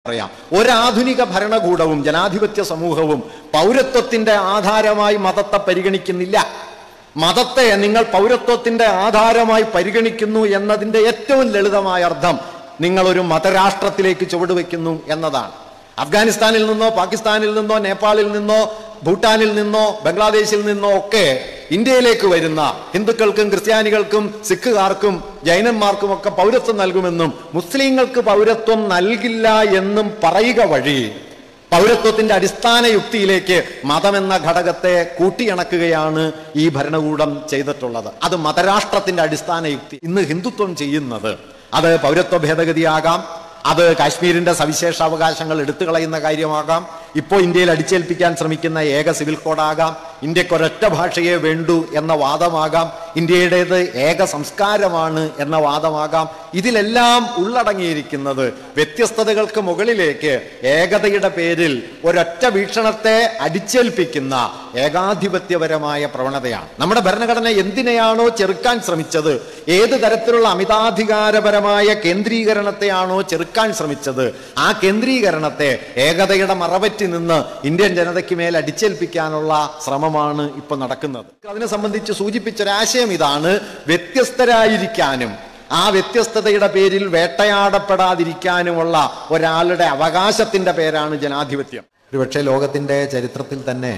പറയാം ഒരാധുനിക ഭരണകൂടവും ജനാധിപത്യ സമൂഹവും പൗരത്വത്തിന്റെ ആധാരമായി മതത്തെ പരിഗണിക്കുന്നില്ല മതത്തെ നിങ്ങൾ പൗരത്വത്തിന്റെ ആധാരമായി പരിഗണിക്കുന്നു എന്നതിന്റെ ഏറ്റവും ലളിതമായ അർത്ഥം നിങ്ങൾ ഒരു മതരാഷ്ട്രത്തിലേക്ക് ചുവടുവെക്കുന്നു എന്നതാണ് അഫ്ഗാനിസ്ഥാനിൽ നിന്നോ പാകിസ്ഥാനിൽ നിന്നോ നേപ്പാളിൽ നിന്നോ ഭൂട്ടാനിൽ നിന്നോ ബംഗ്ലാദേശിൽ നിന്നോ ഒക്കെ ഇന്ത്യയിലേക്ക് വരുന്ന ഹിന്ദുക്കൾക്കും ക്രിസ്ത്യാനികൾക്കും സിഖുകാർക്കും ജൈനന്മാർക്കും ഒക്കെ പൗരത്വം നൽകുമെന്നും മുസ്ലിങ്ങൾക്ക് പൗരത്വം നൽകില്ല എന്നും പറയുക വഴി പൗരത്വത്തിന്റെ അടിസ്ഥാന യുക്തിയിലേക്ക് മതമെന്ന ഘടകത്തെ കൂട്ടിയിണക്കുകയാണ് ഈ ഭരണകൂടം ചെയ്തിട്ടുള്ളത് അത് മതരാഷ്ട്രത്തിന്റെ അടിസ്ഥാന യുക്തി ഇന്ന് ഹിന്ദുത്വം ചെയ്യുന്നത് അത് പൗരത്വ ഭേദഗതിയാകാം അത് കാശ്മീരിന്റെ സവിശേഷ അവകാശങ്ങൾ എടുത്തു കളയുന്ന കാര്യമാകാം ഇപ്പോൾ ഇന്ത്യയിൽ അടിച്ചേൽപ്പിക്കാൻ ശ്രമിക്കുന്ന ഏക സിവിൽ കോഡാകാം ഇന്ത്യക്ക് ഒരൊറ്റ ഭാഷയെ വേണ്ടൂ എന്ന വാദമാകാം ഇന്ത്യയുടേത് ഏക സംസ്കാരമാണ് എന്ന വാദമാകാം ഇതിലെല്ലാം ഉള്ളടങ്ങിയിരിക്കുന്നത് വ്യത്യസ്തതകൾക്ക് മുകളിലേക്ക് ഏകതയുടെ പേരിൽ ഒരൊറ്റ വീക്ഷണത്തെ അടിച്ചേൽപ്പിക്കുന്ന ഏകാധിപത്യപരമായ പ്രവണതയാണ് നമ്മുടെ ഭരണഘടന എന്തിനെയാണോ ചെറുക്കാൻ ശ്രമിച്ചത് ഏത് തരത്തിലുള്ള അമിതാധികാരപരമായ കേന്ദ്രീകരണത്തെയാണോ ചെറുക്കാൻ ശ്രമിച്ചത് ആ കേന്ദ്രീകരണത്തെ ഏകതയുടെ മറപറ്റി നിന്ന് ഇന്ത്യൻ ജനതയ്ക്ക് മേൽ അടിച്ചേൽപ്പിക്കാനുള്ള ശ്രമമാണ് ഇപ്പൊ നടക്കുന്നത് അതിനെ സംബന്ധിച്ച് സൂചിപ്പിച്ചൊരാശയം ഇതാണ് വ്യത്യസ്തരായിരിക്കാനും ആ വ്യത്യസ്തതയുടെ പേരിൽ വേട്ടയാടപ്പെടാതിരിക്കാനുമുള്ള ഒരാളുടെ അവകാശത്തിന്റെ പേരാണ് ജനാധിപത്യം ഒരുപക്ഷെ ലോകത്തിന്റെ ചരിത്രത്തിൽ തന്നെ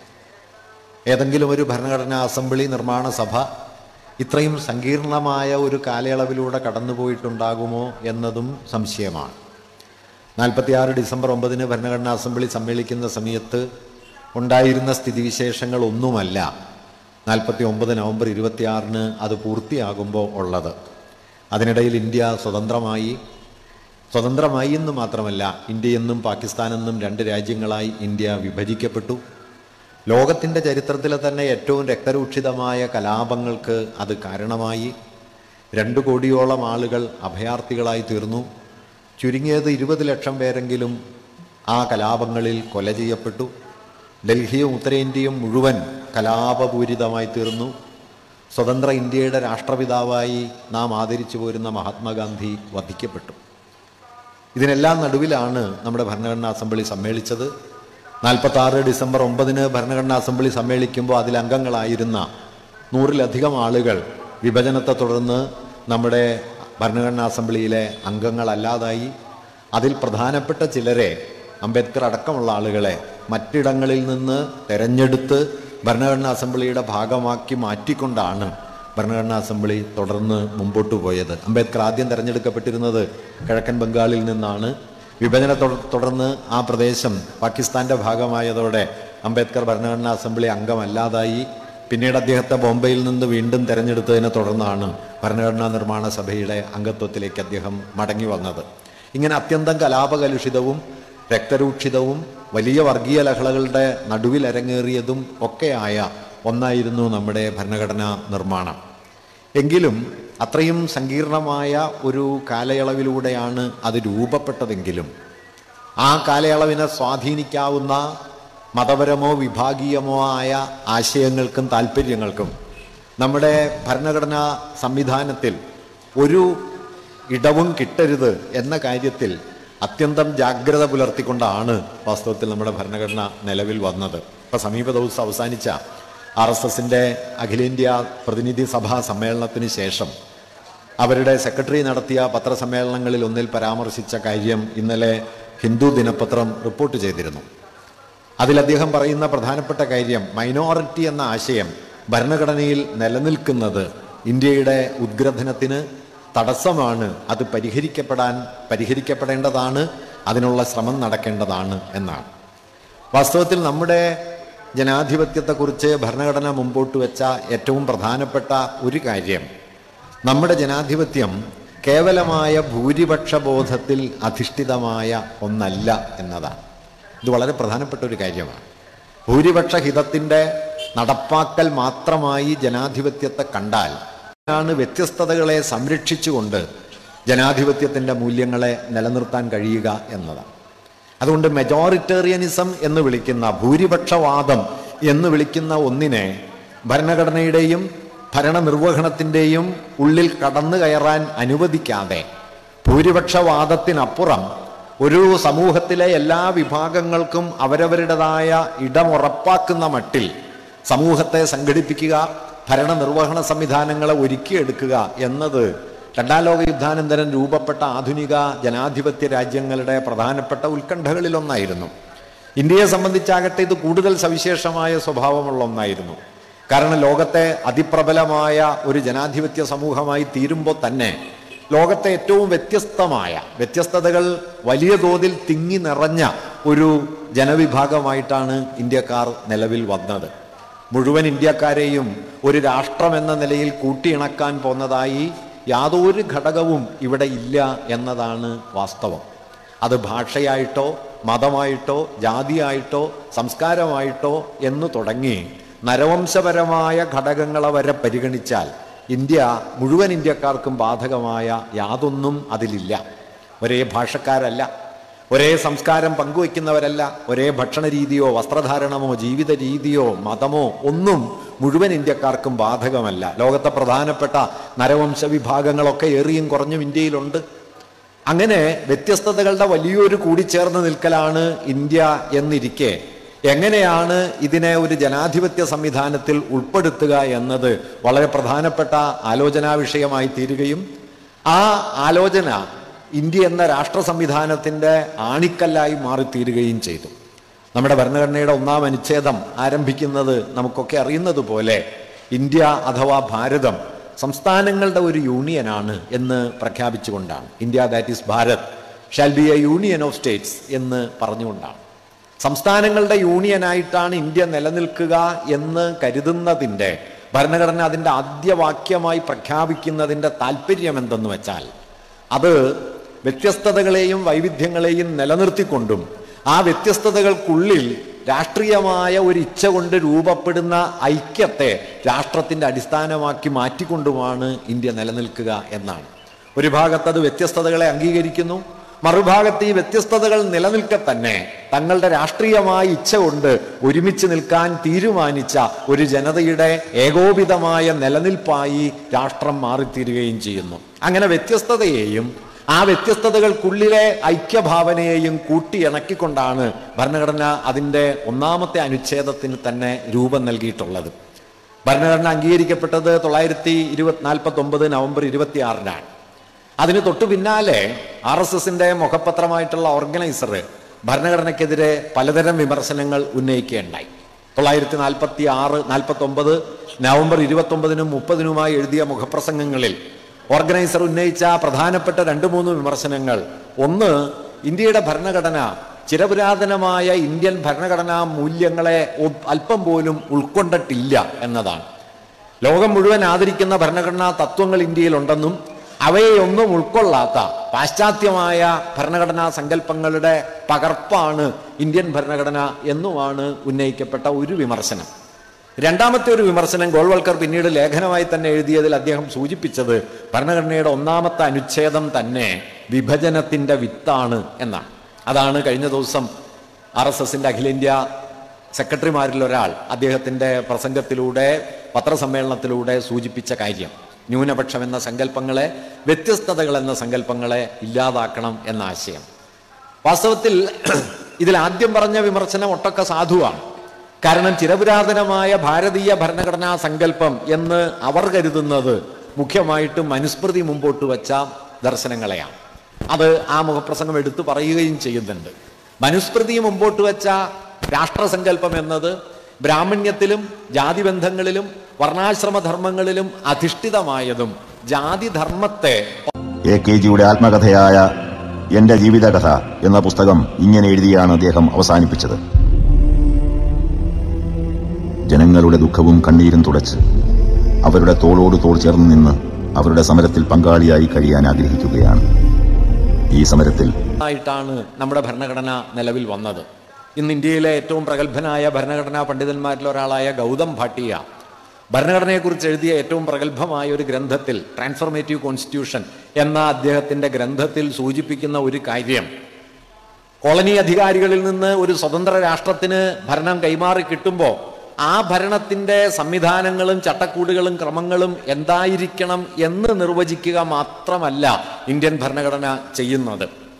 ഏതെങ്കിലും ഒരു ഭരണഘടനാ അസംബ്ലി നിർമ്മാണ സഭ ഇത്രയും സങ്കീർണമായ ഒരു കാലയളവിലൂടെ കടന്നുപോയിട്ടുണ്ടാകുമോ എന്നതും സംശയമാണ് നാൽപ്പത്തിയാറ് ഡിസംബർ ഒമ്പതിന് ഭരണഘടനാ അസംബ്ലി സമ്മേളിക്കുന്ന സമയത്ത് ഉണ്ടായിരുന്ന സ്ഥിതിവിശേഷങ്ങൾ ഒന്നുമല്ല നാൽപ്പത്തി ഒമ്പത് നവംബർ ഇരുപത്തിയാറിന് അത് പൂർത്തിയാകുമ്പോൾ ഉള്ളത് അതിനിടയിൽ ഇന്ത്യ സ്വതന്ത്രമായി സ്വതന്ത്രമായി എന്ന് മാത്രമല്ല ഇന്ത്യയെന്നും പാകിസ്ഥാനെന്നും രണ്ട് രാജ്യങ്ങളായി ഇന്ത്യ വിഭജിക്കപ്പെട്ടു ലോകത്തിൻ്റെ ചരിത്രത്തിലെ തന്നെ ഏറ്റവും രക്തരൂക്ഷിതമായ കലാപങ്ങൾക്ക് അത് കാരണമായി രണ്ട് കോടിയോളം ആളുകൾ അഭയാർത്ഥികളായി തീർന്നു ചുരുങ്ങിയത് ഇരുപത് ലക്ഷം പേരെങ്കിലും ആ കലാപങ്ങളിൽ കൊല ചെയ്യപ്പെട്ടു ഡൽഹിയും ഉത്തരേന്ത്യയും മുഴുവൻ കലാപപൂരിതമായി തീർന്നു സ്വതന്ത്ര ഇന്ത്യയുടെ രാഷ്ട്രപിതാവായി നാം ആദരിച്ചു പോരുന്ന മഹാത്മാഗാന്ധി വധിക്കപ്പെട്ടു ഇതിനെല്ലാം നടുവിലാണ് നമ്മുടെ ഭരണഘടനാ അസംബ്ലി സമ്മേളിച്ചത് നാൽപ്പത്തി ആറ് ഡിസംബർ ഒമ്പതിന് ഭരണഘടനാ അസംബ്ലി സമ്മേളിക്കുമ്പോൾ അതിൽ അംഗങ്ങളായിരുന്ന നൂറിലധികം ആളുകൾ വിഭജനത്തെ തുടർന്ന് നമ്മുടെ ഭരണഘടനാ അസംബ്ലിയിലെ അംഗങ്ങളല്ലാതായി അതിൽ പ്രധാനപ്പെട്ട ചിലരെ അംബേദ്കർ അടക്കമുള്ള ആളുകളെ മറ്റിടങ്ങളിൽ നിന്ന് തെരഞ്ഞെടുത്ത് ഭരണഘടനാ അസംബ്ലിയുടെ ഭാഗമാക്കി മാറ്റിക്കൊണ്ടാണ് ഭരണഘടനാ അസംബ്ലി തുടർന്ന് മുമ്പോട്ട് പോയത് അംബേദ്കർ ആദ്യം തെരഞ്ഞെടുക്കപ്പെട്ടിരുന്നത് കിഴക്കൻ ബംഗാളിൽ നിന്നാണ് വിഭജന തുടർന്ന് ആ പ്രദേശം പാകിസ്ഥാന്റെ ഭാഗമായതോടെ അംബേദ്കർ ഭരണഘടനാ അസംബ്ലി അംഗമല്ലാതായി പിന്നീട് അദ്ദേഹത്തെ ബോംബെയിൽ നിന്ന് വീണ്ടും തെരഞ്ഞെടുത്തതിനെ തുടർന്നാണ് ഭരണഘടനാ നിർമ്മാണ സഭയുടെ അംഗത്വത്തിലേക്ക് അദ്ദേഹം മടങ്ങി വന്നത് ഇങ്ങനെ അത്യന്തം കലാപകലുഷിതവും രക്തരൂക്ഷിതവും വലിയ വർഗീയ ലഹളകളുടെ നടുവിൽ അരങ്ങേറിയതും ഒക്കെയായ ഒന്നായിരുന്നു നമ്മുടെ ഭരണഘടനാ നിർമ്മാണം എങ്കിലും അത്രയും സങ്കീർണമായ ഒരു കാലയളവിലൂടെയാണ് അത് രൂപപ്പെട്ടതെങ്കിലും ആ കാലയളവിനെ സ്വാധീനിക്കാവുന്ന മതപരമോ വിഭാഗീയമോ ആയ ആശയങ്ങൾക്കും താല്പര്യങ്ങൾക്കും നമ്മുടെ ഭരണഘടനാ സംവിധാനത്തിൽ ഒരു ഇടവും കിട്ടരുത് എന്ന കാര്യത്തിൽ അത്യന്തം ജാഗ്രത പുലർത്തിക്കൊണ്ടാണ് വാസ്തവത്തിൽ നമ്മുടെ ഭരണഘടന നിലവിൽ വന്നത് ഇപ്പം സമീപ ദിവസം അവസാനിച്ച ആർ എസ് എസിൻ്റെ അഖിലേന്ത്യാ പ്രതിനിധി സഭാ സമ്മേളനത്തിന് ശേഷം അവരുടെ സെക്രട്ടറി നടത്തിയ പത്രസമ്മേളനങ്ങളിൽ ഒന്നിൽ പരാമർശിച്ച കാര്യം ഇന്നലെ ഹിന്ദു ദിനപത്രം റിപ്പോർട്ട് ചെയ്തിരുന്നു അതിൽ അദ്ദേഹം പറയുന്ന പ്രധാനപ്പെട്ട കാര്യം മൈനോറിറ്റി എന്ന ആശയം ഭരണഘടനയിൽ നിലനിൽക്കുന്നത് ഇന്ത്യയുടെ ഉദ്ഗ്രഥനത്തിന് തടസ്സമാണ് അത് പരിഹരിക്കപ്പെടാൻ പരിഹരിക്കപ്പെടേണ്ടതാണ് അതിനുള്ള ശ്രമം നടക്കേണ്ടതാണ് എന്നാണ് വാസ്തവത്തിൽ നമ്മുടെ ജനാധിപത്യത്തെക്കുറിച്ച് ഭരണഘടന മുമ്പോട്ട് വെച്ച ഏറ്റവും പ്രധാനപ്പെട്ട ഒരു കാര്യം നമ്മുടെ ജനാധിപത്യം കേവലമായ ഭൂരിപക്ഷ ബോധത്തിൽ അധിഷ്ഠിതമായ ഒന്നല്ല എന്നതാണ് ഇത് വളരെ പ്രധാനപ്പെട്ട ഒരു കാര്യമാണ് ഭൂരിപക്ഷ ഹിതത്തിൻ്റെ നടപ്പാക്കൽ മാത്രമായി ജനാധിപത്യത്തെ കണ്ടാൽ ആണ് വ്യത്യസ്തതകളെ സംരക്ഷിച്ചുകൊണ്ട് ജനാധിപത്യത്തിൻ്റെ മൂല്യങ്ങളെ നിലനിർത്താൻ കഴിയുക എന്നതാണ് അതുകൊണ്ട് മെജോറിറ്റേറിയനിസം എന്ന് വിളിക്കുന്ന ഭൂരിപക്ഷവാദം എന്ന് വിളിക്കുന്ന ഒന്നിനെ ഭരണഘടനയുടെയും ഭരണനിർവഹണത്തിൻ്റെയും ഉള്ളിൽ കടന്നു കയറാൻ അനുവദിക്കാതെ ഭൂരിപക്ഷവാദത്തിനപ്പുറം ഒരു സമൂഹത്തിലെ എല്ലാ വിഭാഗങ്ങൾക്കും അവരവരുടേതായ ഇടമുറപ്പാക്കുന്ന മട്ടിൽ സമൂഹത്തെ സംഘടിപ്പിക്കുക ഭരണനിർവഹണ സംവിധാനങ്ങളെ ഒരുക്കിയെടുക്കുക എന്നത് രണ്ടാം ലോക യുദ്ധാനന്തരം രൂപപ്പെട്ട ആധുനിക ജനാധിപത്യ രാജ്യങ്ങളുടെ പ്രധാനപ്പെട്ട ഉത്കണ്ഠകളിലൊന്നായിരുന്നു ഇന്ത്യയെ സംബന്ധിച്ചാകട്ടെ ഇത് കൂടുതൽ സവിശേഷമായ സ്വഭാവമുള്ള ഒന്നായിരുന്നു കാരണം ലോകത്തെ അതിപ്രബലമായ ഒരു ജനാധിപത്യ സമൂഹമായി തീരുമ്പോൾ തന്നെ ലോകത്തെ ഏറ്റവും വ്യത്യസ്തമായ വ്യത്യസ്തതകൾ വലിയ തോതിൽ തിങ്ങി നിറഞ്ഞ ഒരു ജനവിഭാഗമായിട്ടാണ് ഇന്ത്യക്കാർ നിലവിൽ വന്നത് മുഴുവൻ ഇന്ത്യക്കാരെയും ഒരു രാഷ്ട്രം എന്ന നിലയിൽ കൂട്ടിയിണക്കാൻ പോന്നതായി യാതൊരു ഘടകവും ഇവിടെ ഇല്ല എന്നതാണ് വാസ്തവം അത് ഭാഷയായിട്ടോ മതമായിട്ടോ ജാതിയായിട്ടോ സംസ്കാരമായിട്ടോ എന്ന് തുടങ്ങി നരവംശപരമായ ഘടകങ്ങളെ വരെ പരിഗണിച്ചാൽ ഇന്ത്യ മുഴുവൻ ഇന്ത്യക്കാർക്കും ബാധകമായ യാതൊന്നും അതിലില്ല ഒരേ ഭാഷക്കാരല്ല ഒരേ സംസ്കാരം പങ്കുവയ്ക്കുന്നവരല്ല ഒരേ ഭക്ഷണ രീതിയോ വസ്ത്രധാരണമോ ജീവിത രീതിയോ മതമോ ഒന്നും മുഴുവൻ ഇന്ത്യക്കാർക്കും ബാധകമല്ല ലോകത്തെ പ്രധാനപ്പെട്ട നരവംശ വിഭാഗങ്ങളൊക്കെ ഏറിയും കുറഞ്ഞും ഇന്ത്യയിലുണ്ട് അങ്ങനെ വ്യത്യസ്തതകളുടെ വലിയൊരു കൂടിച്ചേർന്ന് നിൽക്കലാണ് ഇന്ത്യ എന്നിരിക്കെ എങ്ങനെയാണ് ഇതിനെ ഒരു ജനാധിപത്യ സംവിധാനത്തിൽ ഉൾപ്പെടുത്തുക എന്നത് വളരെ പ്രധാനപ്പെട്ട ആലോചനാ വിഷയമായി തീരുകയും ആ ആലോചന ഇന്ത്യ എന്ന രാഷ്ട്ര സംവിധാനത്തിൻ്റെ ആണിക്കല്ലായി മാറിത്തീരുകയും ചെയ്തു നമ്മുടെ ഭരണഘടനയുടെ ഒന്നാം അനുച്ഛേദം ആരംഭിക്കുന്നത് നമുക്കൊക്കെ അറിയുന്നത് പോലെ ഇന്ത്യ അഥവാ ഭാരതം സംസ്ഥാനങ്ങളുടെ ഒരു യൂണിയനാണ് എന്ന് പ്രഖ്യാപിച്ചുകൊണ്ടാണ് India that is Bharat shall be a union of states എന്ന് പറഞ്ഞുകൊണ്ടാണ് സംസ്ഥാനങ്ങളുടെ യൂണിയനായിട്ടാണ് ഇന്ത്യ നിലനിൽക്കുക എന്ന് കരുതുന്നതിൻ്റെ ഭരണഘടന അതിൻ്റെ ആദ്യ വാക്യമായി പ്രഖ്യാപിക്കുന്നതിൻ്റെ താല്പര്യം എന്തെന്ന് വെച്ചാൽ അത് വ്യത്യസ്തതകളെയും വൈവിധ്യങ്ങളെയും നിലനിർത്തിക്കൊണ്ടും ആ വ്യത്യസ്തതകൾക്കുള്ളിൽ രാഷ്ട്രീയമായ ഒരു ഇച്ഛ കൊണ്ട് രൂപപ്പെടുന്ന ഐക്യത്തെ രാഷ്ട്രത്തിൻ്റെ അടിസ്ഥാനമാക്കി മാറ്റിക്കൊണ്ടുമാണ് ഇന്ത്യ നിലനിൽക്കുക എന്നാണ് ഒരു ഭാഗത്ത് അത് വ്യത്യസ്തതകളെ അംഗീകരിക്കുന്നു മറുഭാഗത്ത് ഈ വ്യത്യസ്തതകൾ നിലനിൽക്കെ തന്നെ തങ്ങളുടെ രാഷ്ട്രീയമായ ഇച്ഛ കൊണ്ട് ഒരുമിച്ച് നിൽക്കാൻ തീരുമാനിച്ച ഒരു ജനതയുടെ ഏകോപിതമായ നിലനിൽപ്പായി രാഷ്ട്രം മാറിത്തീരുകയും ചെയ്യുന്നു അങ്ങനെ വ്യത്യസ്തതയെയും ആ വ്യത്യസ്തതകൾക്കുള്ളിലെ ഐക്യഭാവനയെയും കൂട്ടിയിണക്കിക്കൊണ്ടാണ് ഭരണഘടന അതിൻ്റെ ഒന്നാമത്തെ അനുച്ഛേദത്തിന് തന്നെ രൂപം നൽകിയിട്ടുള്ളത് ഭരണഘടന അംഗീകരിക്കപ്പെട്ടത് തൊള്ളായിരത്തി ഇരുപത്തി നാൽപ്പത്തി ഒമ്പത് നവംബർ ഇരുപത്തി ആറിനാണ് അതിന് തൊട്ടു പിന്നാലെ ആർ എസ് എസിന്റെ മുഖപത്രമായിട്ടുള്ള ഓർഗനൈസർ ഭരണഘടനയ്ക്കെതിരെ പലതരം വിമർശനങ്ങൾ ഉന്നയിക്കുകയുണ്ടായി തൊള്ളായിരത്തി നാൽപ്പത്തി ആറ് നാൽപ്പത്തി ഒമ്പത് നവംബർ ഇരുപത്തി ഒമ്പതിനും മുപ്പതിനുമായി എഴുതിയ മുഖപ്രസംഗങ്ങളിൽ ഓർഗനൈസർ ഉന്നയിച്ച പ്രധാനപ്പെട്ട രണ്ട് മൂന്ന് വിമർശനങ്ങൾ ഒന്ന് ഇന്ത്യയുടെ ഭരണഘടന ചിരപുരാതനമായ ഇന്ത്യൻ ഭരണഘടനാ മൂല്യങ്ങളെ ഒ- അല്പം പോലും ഉൾക്കൊണ്ടിട്ടില്ല എന്നതാണ് ലോകം മുഴുവൻ ആദരിക്കുന്ന ഭരണഘടനാ തത്വങ്ങൾ ഇന്ത്യയിലുണ്ടെന്നും അവയെ ഒന്നും ഉൾക്കൊള്ളാത്ത പാശ്ചാത്യമായ ഭരണഘടനാ സങ്കല്പങ്ങളുടെ പകർപ്പാണ് ഇന്ത്യൻ ഭരണഘടന എന്നുമാണ് ഉന്നയിക്കപ്പെട്ട ഒരു വിമർശനം രണ്ടാമത്തെ ഒരു വിമർശനം ഗോൾവൽക്കർ പിന്നീട് ലേഖനമായി തന്നെ എഴുതിയതിൽ അദ്ദേഹം സൂചിപ്പിച്ചത് ഭരണഘടനയുടെ ഒന്നാമത്തെ അനുച്ഛേദം തന്നെ വിഭജനത്തിന്റെ വിത്താണ് എന്നാണ് അതാണ് കഴിഞ്ഞ ദിവസം ആർ എസ് എസിന്റെ അഖിലേന്ത്യാ സെക്രട്ടറിമാരിൽ ഒരാൾ അദ്ദേഹത്തിന്റെ പ്രസംഗത്തിലൂടെ പത്രസമ്മേളനത്തിലൂടെ സൂചിപ്പിച്ച കാര്യം ന്യൂനപക്ഷം എന്ന സങ്കല്പങ്ങളെ വ്യത്യസ്തതകൾ എന്ന സങ്കല്പങ്ങളെ ഇല്ലാതാക്കണം എന്ന ആശയം വാസ്തവത്തിൽ ഇതിൽ ആദ്യം പറഞ്ഞ വിമർശനം ഒട്ടൊക്കെ സാധുവാണ് കാരണം ചിരപുരാതനമായ ഭാരതീയ ഭരണഘടനാ സങ്കല്പം എന്ന് അവർ കരുതുന്നത് മുഖ്യമായിട്ടും മനുസ്മൃതി മുമ്പോട്ട് വച്ച ദർശനങ്ങളെയാണ് അത് ആ മുഖപ്രസംഗം എടുത്തു പറയുകയും ചെയ്യുന്നുണ്ട് മനുസ്മൃതി മുമ്പോട്ട് വച്ച രാഷ്ട്രസങ്കല്പം എന്നത് ബ്രാഹ്മണ്യത്തിലും ജാതിബന്ധങ്ങളിലും വർണ്ണാശ്രമധർമ്മങ്ങളിലും അധിഷ്ഠിതമായതും ജാതിധർമ്മത്തെ എ കെ ജിയുടെ ആത്മകഥയായ എന്റെ ജീവിതകഥ എന്ന പുസ്തകം ഇങ്ങനെ എഴുതിയാണ് അദ്ദേഹം അവസാനിപ്പിച്ചത് ജനങ്ങളുടെ ദുഃഖവും കണ്ണീരും തുടച്ച് അവരുടെ തോളോട് തോൾ ചേർന്ന് നിന്ന് അവരുടെ സമരത്തിൽ പങ്കാളിയായി കഴിയാൻ ആഗ്രഹിക്കുകയാണ് ഈ സമരത്തിൽ ആയിട്ടാണ് നമ്മുടെ ഭരണഘടന നിലവിൽ വന്നത് ഇന്ന് ഇന്ത്യയിലെ ഏറ്റവും പ്രഗത്ഭനായ ഭരണഘടനാ പണ്ഡിതന്മാരിൽ ഒരാളായ ഗൗതം ഭാട്ടിയ ഭരണഘടനയെക്കുറിച്ച് എഴുതിയ ഏറ്റവും പ്രഗത്ഭമായ ഒരു ഗ്രന്ഥത്തിൽ ട്രാൻസ്ഫോർമേറ്റീവ് കോൺസ്റ്റിറ്റ്യൂഷൻ എന്ന അദ്ദേഹത്തിന്റെ ഗ്രന്ഥത്തിൽ സൂചിപ്പിക്കുന്ന ഒരു കാര്യം കോളനി അധികാരികളിൽ നിന്ന് ഒരു സ്വതന്ത്ര രാഷ്ട്രത്തിന് ഭരണം കൈമാറി കിട്ടുമ്പോൾ ആ ഭരണത്തിന്റെ സംവിധാനങ്ങളും ചട്ടക്കൂടുകളും ക്രമങ്ങളും എന്തായിരിക്കണം എന്ന് നിർവചിക്കുക മാത്രമല്ല ഇന്ത്യൻ ഭരണഘടന ചെയ്യുന്നത്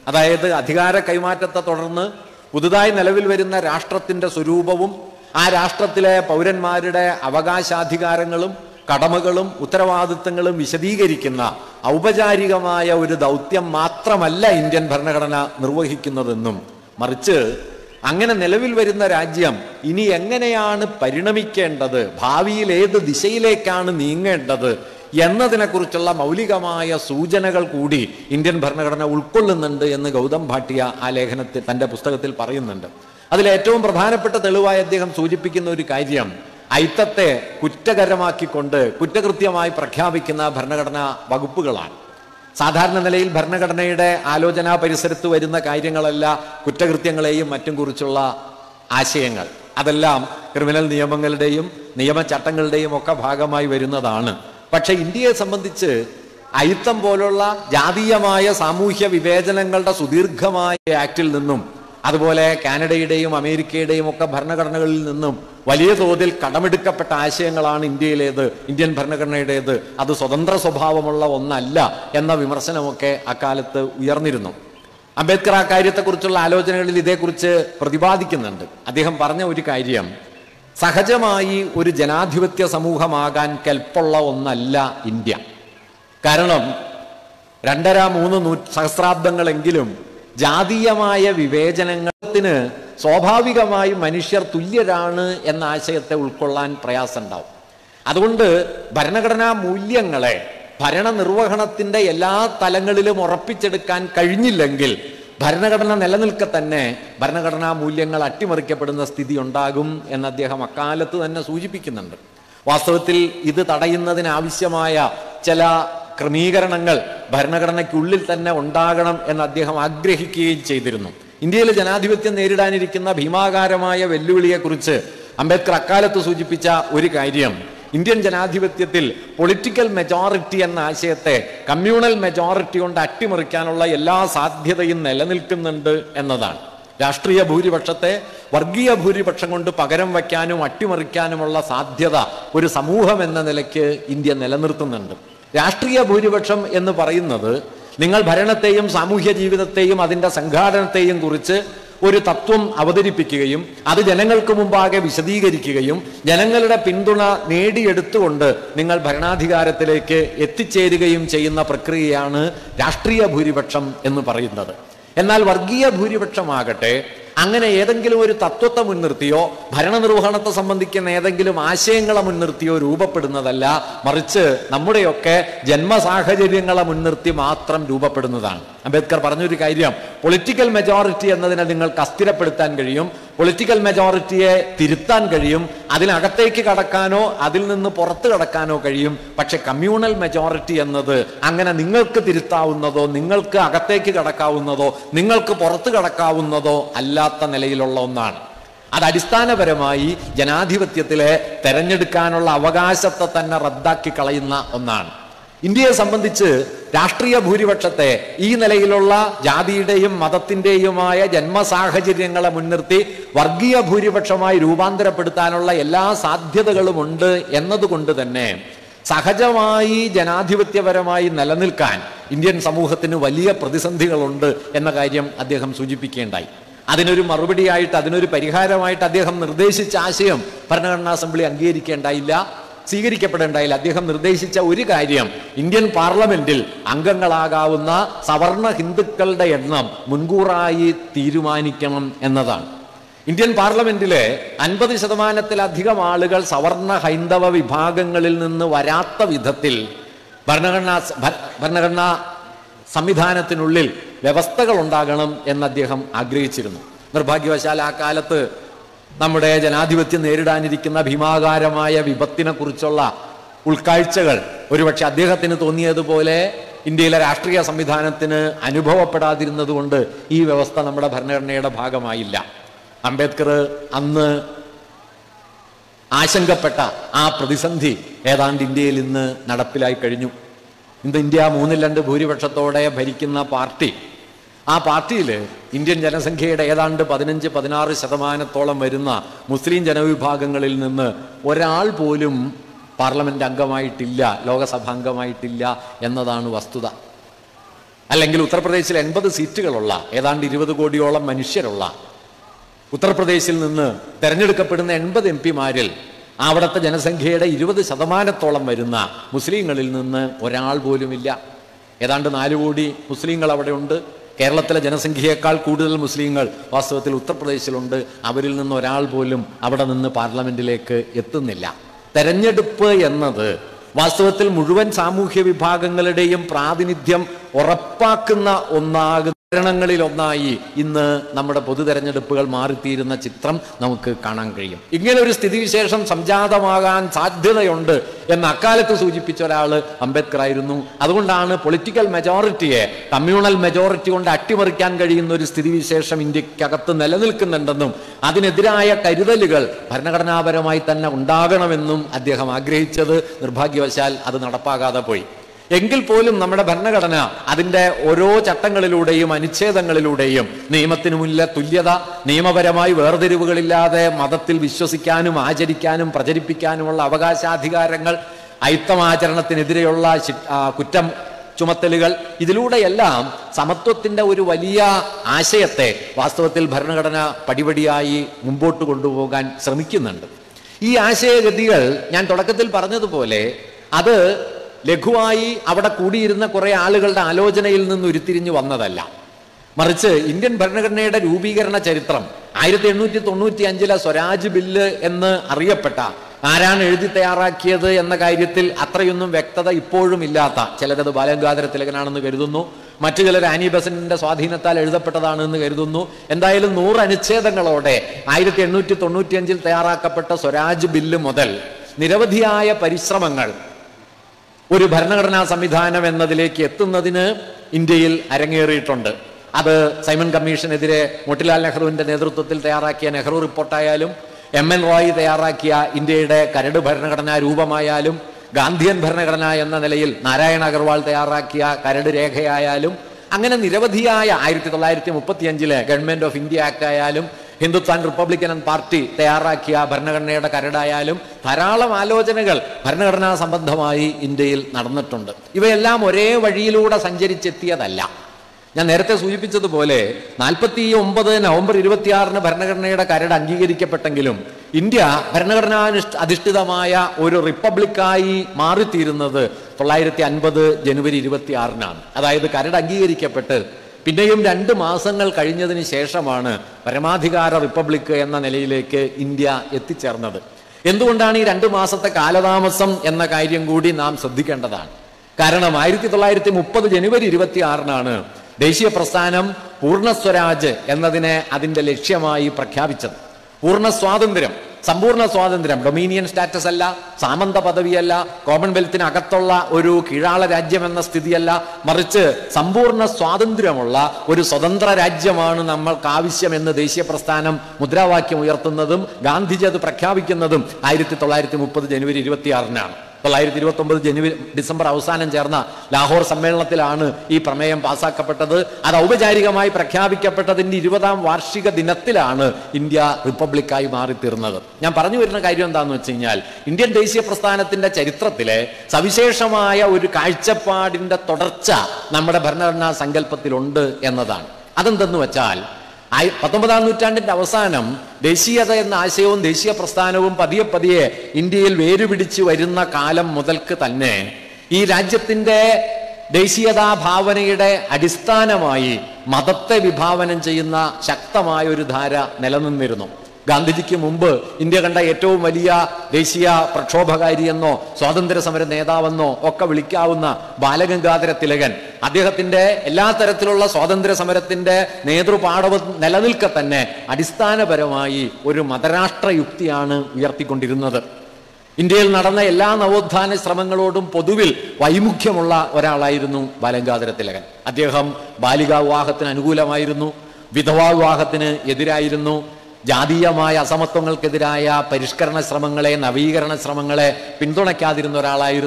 അതായത് അധികാര കൈമാറ്റത്തെ തുടർന്ന് പുതുതായി നിലവിൽ വരുന്ന രാഷ്ട്രത്തിന്റെ സ്വരൂപവും ആ രാഷ്ട്രത്തിലെ പൗരന്മാരുടെ അവകാശാധികാരങ്ങളും കടമകളും ഉത്തരവാദിത്തങ്ങളും വിശദീകരിക്കുന്ന ഔപചാരികമായ ഒരു ദൗത്യം മാത്രമല്ല ഇന്ത്യൻ ഭരണഘടന നിർവഹിക്കുന്നതെന്നും മറിച്ച് അങ്ങനെ നിലവിൽ വരുന്ന രാജ്യം ഇനി എങ്ങനെയാണ് പരിണമിക്കേണ്ടത് ഭാവിയിൽ ഏത് ദിശയിലേക്കാണ് നീങ്ങേണ്ടത് എന്നതിനെക്കുറിച്ചുള്ള മൗലികമായ സൂചനകൾ കൂടി ഇന്ത്യൻ ഭരണഘടന ഉൾക്കൊള്ളുന്നുണ്ട് എന്ന് ഗൗതം ഭാട്ടിയ ആ ലേഖനത്തിൽ തന്റെ പുസ്തകത്തിൽ പറയുന്നുണ്ട് അതിൽ ഏറ്റവും പ്രധാനപ്പെട്ട തെളിവായി അദ്ദേഹം സൂചിപ്പിക്കുന്ന ഒരു കാര്യം ഐത്തത്തെ കുറ്റകരമാക്കിക്കൊണ്ട് കുറ്റകൃത്യമായി പ്രഖ്യാപിക്കുന്ന ഭരണഘടനാ വകുപ്പുകളാണ് സാധാരണ നിലയിൽ ഭരണഘടനയുടെ ആലോചനാ പരിസരത്ത് വരുന്ന കാര്യങ്ങളല്ല കുറ്റകൃത്യങ്ങളെയും മറ്റും കുറിച്ചുള്ള ആശയങ്ങൾ അതെല്ലാം ക്രിമിനൽ നിയമങ്ങളുടെയും നിയമചട്ടങ്ങളുടെയും ഒക്കെ ഭാഗമായി വരുന്നതാണ് പക്ഷെ ഇന്ത്യയെ സംബന്ധിച്ച് അയിത്തം പോലുള്ള ജാതീയമായ സാമൂഹ്യ വിവേചനങ്ങളുടെ സുദീർഘമായ ആക്റ്റിൽ നിന്നും അതുപോലെ കാനഡയുടെയും അമേരിക്കയുടെയും ഒക്കെ ഭരണഘടനകളിൽ നിന്നും വലിയ തോതിൽ കടമെടുക്കപ്പെട്ട ആശയങ്ങളാണ് ഇന്ത്യയിലേത് ഇന്ത്യൻ ഭരണഘടനയുടേത് അത് സ്വതന്ത്ര സ്വഭാവമുള്ള ഒന്നല്ല എന്ന വിമർശനമൊക്കെ അക്കാലത്ത് ഉയർന്നിരുന്നു അംബേദ്കർ ആ കാര്യത്തെക്കുറിച്ചുള്ള ആലോചനകളിൽ ഇതേക്കുറിച്ച് പ്രതിപാദിക്കുന്നുണ്ട് അദ്ദേഹം പറഞ്ഞ ഒരു കാര്യം സഹജമായി ഒരു ജനാധിപത്യ സമൂഹമാകാൻ കെൽപ്പുള്ള ഒന്നല്ല ഇന്ത്യ കാരണം രണ്ടര മൂന്ന് നൂ സഹസ്രാബ്ദങ്ങളെങ്കിലും ജാതീയമായ വിവേചനത്തിന് സ്വാഭാവികമായി മനുഷ്യർ തുല്യരാണ് എന്ന ആശയത്തെ ഉൾക്കൊള്ളാൻ പ്രയാസമുണ്ടാവും അതുകൊണ്ട് ഭരണഘടനാ മൂല്യങ്ങളെ ഭരണനിർവഹണത്തിന്റെ എല്ലാ തലങ്ങളിലും ഉറപ്പിച്ചെടുക്കാൻ കഴിഞ്ഞില്ലെങ്കിൽ ഭരണഘടന നിലനിൽക്കെ തന്നെ ഭരണഘടനാ മൂല്യങ്ങൾ അട്ടിമറിക്കപ്പെടുന്ന സ്ഥിതി ഉണ്ടാകും എന്ന് അദ്ദേഹം അക്കാലത്ത് തന്നെ സൂചിപ്പിക്കുന്നുണ്ട് വാസ്തവത്തിൽ ഇത് തടയുന്നതിനാവശ്യമായ ചില ക്രമീകരണങ്ങൾ ഭരണഘടനയ്ക്കുള്ളിൽ തന്നെ ഉണ്ടാകണം എന്ന് അദ്ദേഹം ആഗ്രഹിക്കുകയും ചെയ്തിരുന്നു ഇന്ത്യയിലെ ജനാധിപത്യം നേരിടാനിരിക്കുന്ന ഭീമാകാരമായ വെല്ലുവിളിയെക്കുറിച്ച് അംബേദ്കർ അക്കാലത്ത് സൂചിപ്പിച്ച ഒരു കാര്യം ഇന്ത്യൻ ജനാധിപത്യത്തിൽ പൊളിറ്റിക്കൽ മെജോറിറ്റി എന്ന ആശയത്തെ കമ്മ്യൂണൽ മെജോറിറ്റി കൊണ്ട് അട്ടിമറിക്കാനുള്ള എല്ലാ സാധ്യതയും നിലനിൽക്കുന്നുണ്ട് എന്നതാണ് രാഷ്ട്രീയ ഭൂരിപക്ഷത്തെ വർഗീയ ഭൂരിപക്ഷം കൊണ്ട് പകരം വയ്ക്കാനും അട്ടിമറിക്കാനുമുള്ള സാധ്യത ഒരു സമൂഹം എന്ന നിലയ്ക്ക് ഇന്ത്യ നിലനിർത്തുന്നുണ്ട് രാഷ്ട്രീയ ഭൂരിപക്ഷം എന്ന് പറയുന്നത് നിങ്ങൾ ഭരണത്തെയും സാമൂഹ്യ ജീവിതത്തെയും അതിൻ്റെ സംഘാടനത്തെയും കുറിച്ച് ഒരു തത്വം അവതരിപ്പിക്കുകയും അത് ജനങ്ങൾക്ക് മുമ്പാകെ വിശദീകരിക്കുകയും ജനങ്ങളുടെ പിന്തുണ നേടിയെടുത്തുകൊണ്ട് നിങ്ങൾ ഭരണാധികാരത്തിലേക്ക് എത്തിച്ചേരുകയും ചെയ്യുന്ന പ്രക്രിയയാണ് രാഷ്ട്രീയ ഭൂരിപക്ഷം എന്ന് പറയുന്നത് എന്നാൽ വർഗീയ ഭൂരിപക്ഷമാകട്ടെ അങ്ങനെ ഏതെങ്കിലും ഒരു തത്വത്തെ മുൻനിർത്തിയോ ഭരണനിർവഹണത്തെ സംബന്ധിക്കുന്ന ഏതെങ്കിലും ആശയങ്ങളെ മുൻനിർത്തിയോ രൂപപ്പെടുന്നതല്ല മറിച്ച് നമ്മുടെയൊക്കെ ജന്മസാഹചര്യങ്ങളെ മുൻനിർത്തി മാത്രം രൂപപ്പെടുന്നതാണ് അംബേദ്കർ പറഞ്ഞൊരു കാര്യം പൊളിറ്റിക്കൽ മെജോറിറ്റി എന്നതിനെ നിങ്ങൾക്ക് അസ്ഥിരപ്പെടുത്താൻ കഴിയും പൊളിറ്റിക്കൽ മെജോറിറ്റിയെ തിരുത്താൻ കഴിയും അതിനകത്തേക്ക് കടക്കാനോ അതിൽ നിന്ന് പുറത്ത് കടക്കാനോ കഴിയും പക്ഷെ കമ്മ്യൂണൽ മെജോറിറ്റി എന്നത് അങ്ങനെ നിങ്ങൾക്ക് തിരുത്താവുന്നതോ നിങ്ങൾക്ക് അകത്തേക്ക് കടക്കാവുന്നതോ നിങ്ങൾക്ക് പുറത്ത് കടക്കാവുന്നതോ അല്ലാത്ത നിലയിലുള്ള ഒന്നാണ് അത് അടിസ്ഥാനപരമായി ജനാധിപത്യത്തിലെ തെരഞ്ഞെടുക്കാനുള്ള അവകാശത്തെ തന്നെ റദ്ദാക്കി കളയുന്ന ഒന്നാണ് ഇന്ത്യയെ സംബന്ധിച്ച് രാഷ്ട്രീയ ഭൂരിപക്ഷത്തെ ഈ നിലയിലുള്ള ജാതിയുടെയും മതത്തിന്റെയുമായ ജന്മസാഹചര്യങ്ങളെ മുൻനിർത്തി വർഗീയ ഭൂരിപക്ഷമായി രൂപാന്തരപ്പെടുത്താനുള്ള എല്ലാ സാധ്യതകളുമുണ്ട് എന്നതുകൊണ്ട് തന്നെ സഹജമായി ജനാധിപത്യപരമായി നിലനിൽക്കാൻ ഇന്ത്യൻ സമൂഹത്തിന് വലിയ പ്രതിസന്ധികളുണ്ട് എന്ന കാര്യം അദ്ദേഹം സൂചിപ്പിക്കേണ്ടായി അതിനൊരു മറുപടിയായിട്ട് അതിനൊരു പരിഹാരമായിട്ട് അദ്ദേഹം നിർദ്ദേശിച്ച ആശയം ഭരണഘടനാ അസംബ്ലി അംഗീകരിക്കേണ്ടായില്ല സ്വീകരിക്കപ്പെടേണ്ടായില്ല അദ്ദേഹം നിർദ്ദേശിച്ച ഒരു കാര്യം ഇന്ത്യൻ പാർലമെന്റിൽ അംഗങ്ങളാകാവുന്ന സവർണ ഹിന്ദുക്കളുടെ എണ്ണം മുൻകൂറായി തീരുമാനിക്കണം എന്നതാണ് ഇന്ത്യൻ പാർലമെന്റിലെ അൻപത് ശതമാനത്തിലധികം ആളുകൾ സവർണ ഹൈന്ദവ വിഭാഗങ്ങളിൽ നിന്ന് വരാത്ത വിധത്തിൽ ഭരണഘടനാ ഭ- ഭരണഘടനാ സംവിധാനത്തിനുള്ളിൽ വ്യവസ്ഥകൾ ഉണ്ടാകണം എന്ന് അദ്ദേഹം ആഗ്രഹിച്ചിരുന്നു നിർഭാഗ്യവശാൽ ആ കാലത്ത് നമ്മുടെ ജനാധിപത്യം നേരിടാനിരിക്കുന്ന ഭീമാകാരമായ വിപത്തിനെ കുറിച്ചുള്ള ഉൾക്കാഴ്ചകൾ ഒരുപക്ഷെ അദ്ദേഹത്തിന് തോന്നിയതുപോലെ ഇന്ത്യയിലെ രാഷ്ട്രീയ സംവിധാനത്തിന് അനുഭവപ്പെടാതിരുന്നതുകൊണ്ട് ഈ വ്യവസ്ഥ നമ്മുടെ ഭരണഘടനയുടെ ഭാഗമായില്ല അംബേദ്കർ അന്ന് ആശങ്കപ്പെട്ട ആ പ്രതിസന്ധി ഏതാണ്ട് ഇന്ത്യയിൽ ഇന്ന് നടപ്പിലായി കഴിഞ്ഞു ഇന്ന് ഇന്ത്യ മൂന്നിൽ രണ്ട് ഭൂരിപക്ഷത്തോടെ ഭരിക്കുന്ന പാർട്ടി ആ പാർട്ടിയിൽ ഇന്ത്യൻ ജനസംഖ്യയുടെ ഏതാണ്ട് പതിനഞ്ച് പതിനാറ് ശതമാനത്തോളം വരുന്ന മുസ്ലിം ജനവിഭാഗങ്ങളിൽ നിന്ന് ഒരാൾ പോലും പാർലമെന്റ് അംഗമായിട്ടില്ല ലോകസഭാംഗമായിട്ടില്ല എന്നതാണ് വസ്തുത അല്ലെങ്കിൽ ഉത്തർപ്രദേശിൽ എൺപത് സീറ്റുകളുള്ള ഏതാണ്ട് ഇരുപത് കോടിയോളം മനുഷ്യരുള്ള ഉത്തർപ്രദേശിൽ നിന്ന് തെരഞ്ഞെടുക്കപ്പെടുന്ന എൺപത് എം പിമാരിൽ അവിടുത്തെ ജനസംഖ്യയുടെ ഇരുപത് ശതമാനത്തോളം വരുന്ന മുസ്ലിങ്ങളിൽ നിന്ന് ഒരാൾ പോലുമില്ല ഏതാണ്ട് നാല് കോടി മുസ്ലിങ്ങൾ അവിടെ ഉണ്ട് കേരളത്തിലെ ജനസംഖ്യയേക്കാൾ കൂടുതൽ മുസ്ലിങ്ങൾ വാസ്തവത്തിൽ ഉത്തർപ്രദേശിലുണ്ട് അവരിൽ നിന്ന് ഒരാൾ പോലും അവിടെ നിന്ന് പാർലമെന്റിലേക്ക് എത്തുന്നില്ല തെരഞ്ഞെടുപ്പ് എന്നത് വാസ്തവത്തിൽ മുഴുവൻ സാമൂഹ്യ വിഭാഗങ്ങളുടെയും പ്രാതിനിധ്യം ഉറപ്പാക്കുന്ന ഒന്നാകുന്ന ങ്ങളിൽ ഒന്നായി ഇന്ന് നമ്മുടെ പൊതു തെരഞ്ഞെടുപ്പുകൾ മാറിത്തീരുന്ന ചിത്രം നമുക്ക് കാണാൻ കഴിയും ഇങ്ങനെ ഒരു സ്ഥിതിവിശേഷം സംജാതമാകാൻ സാധ്യതയുണ്ട് എന്ന് അക്കാലത്ത് സൂചിപ്പിച്ച ഒരാള് അംബേദ്കർ ആയിരുന്നു അതുകൊണ്ടാണ് പൊളിറ്റിക്കൽ മെജോറിറ്റിയെ കമ്മ്യൂണൽ മെജോറിറ്റി കൊണ്ട് അട്ടിമറിക്കാൻ കഴിയുന്ന ഒരു സ്ഥിതിവിശേഷം ഇന്ത്യക്കകത്ത് നിലനിൽക്കുന്നുണ്ടെന്നും അതിനെതിരായ കരുതലുകൾ ഭരണഘടനാപരമായി തന്നെ ഉണ്ടാകണമെന്നും അദ്ദേഹം ആഗ്രഹിച്ചത് നിർഭാഗ്യവശാൽ അത് നടപ്പാകാതെ പോയി എങ്കിൽ പോലും നമ്മുടെ ഭരണഘടന അതിൻ്റെ ഓരോ ചട്ടങ്ങളിലൂടെയും അനുച്ഛേദങ്ങളിലൂടെയും നിയമത്തിന് മുന്നിലെ തുല്യത നിയമപരമായി വേർതിരിവുകളില്ലാതെ മതത്തിൽ വിശ്വസിക്കാനും ആചരിക്കാനും പ്രചരിപ്പിക്കാനുമുള്ള അവകാശാധികാരങ്ങൾ അയിത്തമാചരണത്തിനെതിരെയുള്ള ശി- ആ, കുറ്റം ചുമത്തലുകൾ ഇതിലൂടെയെല്ലാം സമത്വത്തിന്റെ ഒരു വലിയ ആശയത്തെ വാസ്തവത്തിൽ ഭരണഘടന പടിപടിയായി മുമ്പോട്ട് കൊണ്ടുപോകാൻ ശ്രമിക്കുന്നുണ്ട് ഈ ആശയഗതികൾ ഞാൻ തുടക്കത്തിൽ പറഞ്ഞതുപോലെ അത് ലഘുവായി അവിടെ കൂടിയിരുന്ന കുറെ ആളുകളുടെ ആലോചനയിൽ നിന്ന് ഉരുത്തിരിഞ്ഞു വന്നതല്ല മറിച്ച് ഇന്ത്യൻ ഭരണഘടനയുടെ രൂപീകരണ ചരിത്രം ആയിരത്തി എണ്ണൂറ്റി തൊണ്ണൂറ്റി അഞ്ചിലെ സ്വരാജ് ബില്ല് എന്ന് അറിയപ്പെട്ട ആരാണ് എഴുതി തയ്യാറാക്കിയത് എന്ന കാര്യത്തിൽ അത്രയൊന്നും വ്യക്തത ഇപ്പോഴും ഇല്ലാത്ത ചിലരത് ബാലഗംഗാധര തിലകനാണെന്ന് കരുതുന്നു മറ്റു ചിലർ ആനി ബസന്റിന്റെ സ്വാധീനത്താൽ എഴുതപ്പെട്ടതാണെന്ന് കരുതുന്നു എന്തായാലും നൂറ് അനുച്ഛേദങ്ങളോടെ ആയിരത്തി എണ്ണൂറ്റി തൊണ്ണൂറ്റി അഞ്ചിൽ തയ്യാറാക്കപ്പെട്ട സ്വരാജ് ബില്ല് മുതൽ നിരവധിയായ പരിശ്രമങ്ങൾ ഒരു ഭരണഘടനാ സംവിധാനം എന്നതിലേക്ക് എത്തുന്നതിന് ഇന്ത്യയിൽ അരങ്ങേറിയിട്ടുണ്ട് അത് സൈമൺ കമ്മീഷനെതിരെ മോട്ടിലാൽ നെഹ്റുവിന്റെ നേതൃത്വത്തിൽ തയ്യാറാക്കിയ നെഹ്റു റിപ്പോർട്ടായാലും എം എൻ റോയ് തയ്യാറാക്കിയ ഇന്ത്യയുടെ കരട് ഭരണഘടനാ രൂപമായാലും ഗാന്ധിയൻ ഭരണഘടന എന്ന നിലയിൽ നാരായണ അഗർവാൾ തയ്യാറാക്കിയ കരട് രേഖയായാലും അങ്ങനെ നിരവധിയായ ആയിരത്തി തൊള്ളായിരത്തി മുപ്പത്തി അഞ്ചിലെ ഗവൺമെന്റ് ഓഫ് ഇന്ത്യ ആക്ട് ആയാലും ഹിന്ദുസ്ഥാൻ റിപ്പബ്ലിക്കൻ പാർട്ടി തയ്യാറാക്കിയ ഭരണഘടനയുടെ കരടായാലും ധാരാളം ആലോചനകൾ ഭരണഘടനാ സംബന്ധമായി ഇന്ത്യയിൽ നടന്നിട്ടുണ്ട് ഇവയെല്ലാം ഒരേ വഴിയിലൂടെ സഞ്ചരിച്ചെത്തിയതല്ല ഞാൻ നേരത്തെ സൂചിപ്പിച്ചതുപോലെ നാൽപ്പത്തി ഒമ്പത് നവംബർ ഇരുപത്തിയാറിന് ഭരണഘടനയുടെ കരട് അംഗീകരിക്കപ്പെട്ടെങ്കിലും ഇന്ത്യ ഭരണഘടനാ അധിഷ്ഠിതമായ ഒരു റിപ്പബ്ലിക്കായി മാറിത്തീരുന്നത് തൊള്ളായിരത്തി അൻപത് ജനുവരി ഇരുപത്തി ആറിനാണ് അതായത് കരട് അംഗീകരിക്കപ്പെട്ട് പിന്നെയും രണ്ട് മാസങ്ങൾ കഴിഞ്ഞതിന് ശേഷമാണ് പരമാധികാര റിപ്പബ്ലിക് എന്ന നിലയിലേക്ക് ഇന്ത്യ എത്തിച്ചേർന്നത് എന്തുകൊണ്ടാണ് ഈ രണ്ട് മാസത്തെ കാലതാമസം എന്ന കാര്യം കൂടി നാം ശ്രദ്ധിക്കേണ്ടതാണ് കാരണം ആയിരത്തി തൊള്ളായിരത്തി മുപ്പത് ജനുവരി ഇരുപത്തി ആറിനാണ് ദേശീയ പ്രസ്ഥാനം പൂർണ്ണ സ്വരാജ് എന്നതിനെ അതിന്റെ ലക്ഷ്യമായി പ്രഖ്യാപിച്ചത് പൂർണ്ണ സ്വാതന്ത്ര്യം സമ്പൂർണ്ണ സ്വാതന്ത്ര്യം ഡൊമീനിയൻ സ്റ്റാറ്റസ് അല്ല സാമന്ത പദവിയല്ല കോമൺവെൽത്തിനകത്തുള്ള ഒരു കീഴാള രാജ്യം എന്ന സ്ഥിതിയല്ല മറിച്ച് സമ്പൂർണ്ണ സ്വാതന്ത്ര്യമുള്ള ഒരു സ്വതന്ത്ര രാജ്യമാണ് നമ്മൾക്ക് ആവശ്യമെന്ന് ദേശീയ പ്രസ്ഥാനം മുദ്രാവാക്യം ഉയർത്തുന്നതും ഗാന്ധിജി അത് പ്രഖ്യാപിക്കുന്നതും ആയിരത്തി തൊള്ളായിരത്തി മുപ്പത് ജനുവരി ഇരുപത്തിയാറിനാണ് തൊള്ളായിരത്തി ഇരുപത്തി ഒമ്പത് ജനുവരി ഡിസംബർ അവസാനം ചേർന്ന ലാഹോർ സമ്മേളനത്തിലാണ് ഈ പ്രമേയം പാസാക്കപ്പെട്ടത് അത് ഔപചാരികമായി പ്രഖ്യാപിക്കപ്പെട്ടതിന്റെ ഇരുപതാം വാർഷിക ദിനത്തിലാണ് ഇന്ത്യ റിപ്പബ്ലിക്കായി മാറിത്തീർന്നത് ഞാൻ പറഞ്ഞു വരുന്ന കാര്യം എന്താണെന്ന് വെച്ച് കഴിഞ്ഞാൽ ഇന്ത്യൻ ദേശീയ പ്രസ്ഥാനത്തിന്റെ ചരിത്രത്തിലെ സവിശേഷമായ ഒരു കാഴ്ചപ്പാടിന്റെ തുടർച്ച നമ്മുടെ ഭരണഘടനാ സങ്കല്പത്തിലുണ്ട് എന്നതാണ് അതെന്തെന്ന് വെച്ചാൽ ആയി പത്തൊമ്പതാം നൂറ്റാണ്ടിന്റെ അവസാനം ദേശീയത എന്ന ആശയവും ദേശീയ പ്രസ്ഥാനവും പതിയെ പതിയെ ഇന്ത്യയിൽ വേരുപിടിച്ച് വരുന്ന കാലം മുതൽക്ക് തന്നെ ഈ രാജ്യത്തിന്റെ ദേശീയതാ ഭാവനയുടെ അടിസ്ഥാനമായി മതത്തെ വിഭാവനം ചെയ്യുന്ന ശക്തമായ ഒരു ധാര നിലനിന്നിരുന്നു ഗാന്ധിജിക്ക് മുമ്പ് ഇന്ത്യ കണ്ട ഏറ്റവും വലിയ ദേശീയ പ്രക്ഷോഭകാരി എന്നോ സ്വാതന്ത്ര്യ സമര നേതാവെന്നോ ഒക്കെ വിളിക്കാവുന്ന ബാലഗംഗാധര തിലകൻ അദ്ദേഹത്തിന്റെ എല്ലാ തരത്തിലുള്ള സ്വാതന്ത്ര്യ സമരത്തിന്റെ നേതൃപാടവം നിലനിൽക്കെ തന്നെ അടിസ്ഥാനപരമായി ഒരു മതരാഷ്ട്ര യുക്തിയാണ് ഉയർത്തിക്കൊണ്ടിരുന്നത് ഇന്ത്യയിൽ നടന്ന എല്ലാ നവോത്ഥാന ശ്രമങ്ങളോടും പൊതുവിൽ വൈമുഖ്യമുള്ള ഒരാളായിരുന്നു ബാലഗംഗാധര തിലകൻ അദ്ദേഹം ബാലികാ വിവാഹത്തിന് അനുകൂലമായിരുന്നു വിധവാ വിവാഹത്തിന് എതിരായിരുന്നു ജാതീയമായ അസമത്വങ്ങൾക്കെതിരായ പരിഷ്കരണ ശ്രമങ്ങളെ നവീകരണ ശ്രമങ്ങളെ പിന്തുണയ്ക്കാതിരുന്ന ഒരാളായിരുന്നു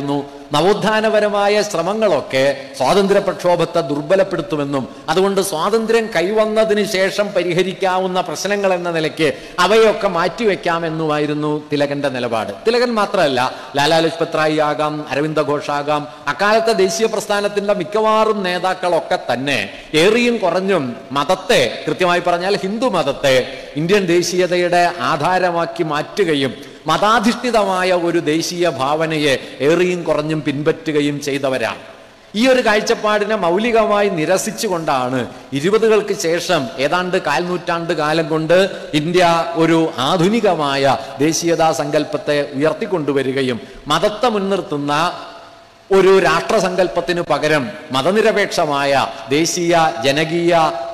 നവോത്ഥാനപരമായ ശ്രമങ്ങളൊക്കെ സ്വാതന്ത്ര്യ പ്രക്ഷോഭത്തെ ദുർബലപ്പെടുത്തുമെന്നും അതുകൊണ്ട് സ്വാതന്ത്ര്യം കൈവന്നതിന് ശേഷം പരിഹരിക്കാവുന്ന പ്രശ്നങ്ങൾ എന്ന നിലയ്ക്ക് അവയൊക്കെ മാറ്റിവെക്കാമെന്നുമായിരുന്നു തിലകന്റെ നിലപാട് തിലകൻ മാത്രമല്ല ലാലാ ലജ്പത് റായി ആകാം അരവിന്ദ ഘോഷ് ആകാം അക്കാലത്തെ ദേശീയ പ്രസ്ഥാനത്തിന്റെ മിക്കവാറും നേതാക്കളൊക്കെ തന്നെ ഏറിയും കുറഞ്ഞും മതത്തെ കൃത്യമായി പറഞ്ഞാൽ ഹിന്ദു മതത്തെ ഇന്ത്യൻ ദേശീയതയുടെ ആധാരമാക്കി മാറ്റുകയും മതാധിഷ്ഠിതമായ ഒരു ദേശീയ ഭാവനയെ ഏറിയും കുറഞ്ഞും പിൻപറ്റുകയും ചെയ്തവരാണ് ഈ ഒരു കാഴ്ചപ്പാടിനെ മൗലികമായി നിരസിച്ചുകൊണ്ടാണ് ഇരുപതുകൾക്ക് ശേഷം ഏതാണ്ട് കാൽ നൂറ്റാണ്ട് കാലം കൊണ്ട് ഇന്ത്യ ഒരു ആധുനികമായ ദേശീയതാ സങ്കല്പത്തെ ഉയർത്തിക്കൊണ്ടുവരികയും മതത്തെ മുൻനിർത്തുന്ന ഒരു രാഷ്ട്രസങ്കല്പത്തിനു പകരം മതനിരപേക്ഷമായ ദേശീയ ജനകീയ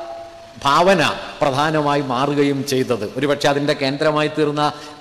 ഭാവന പ്രധാനമായി മാറുകയും ചെയ്തത് ഒരുപക്ഷെ അതിൻ്റെ കേന്ദ്രമായി തീർന്ന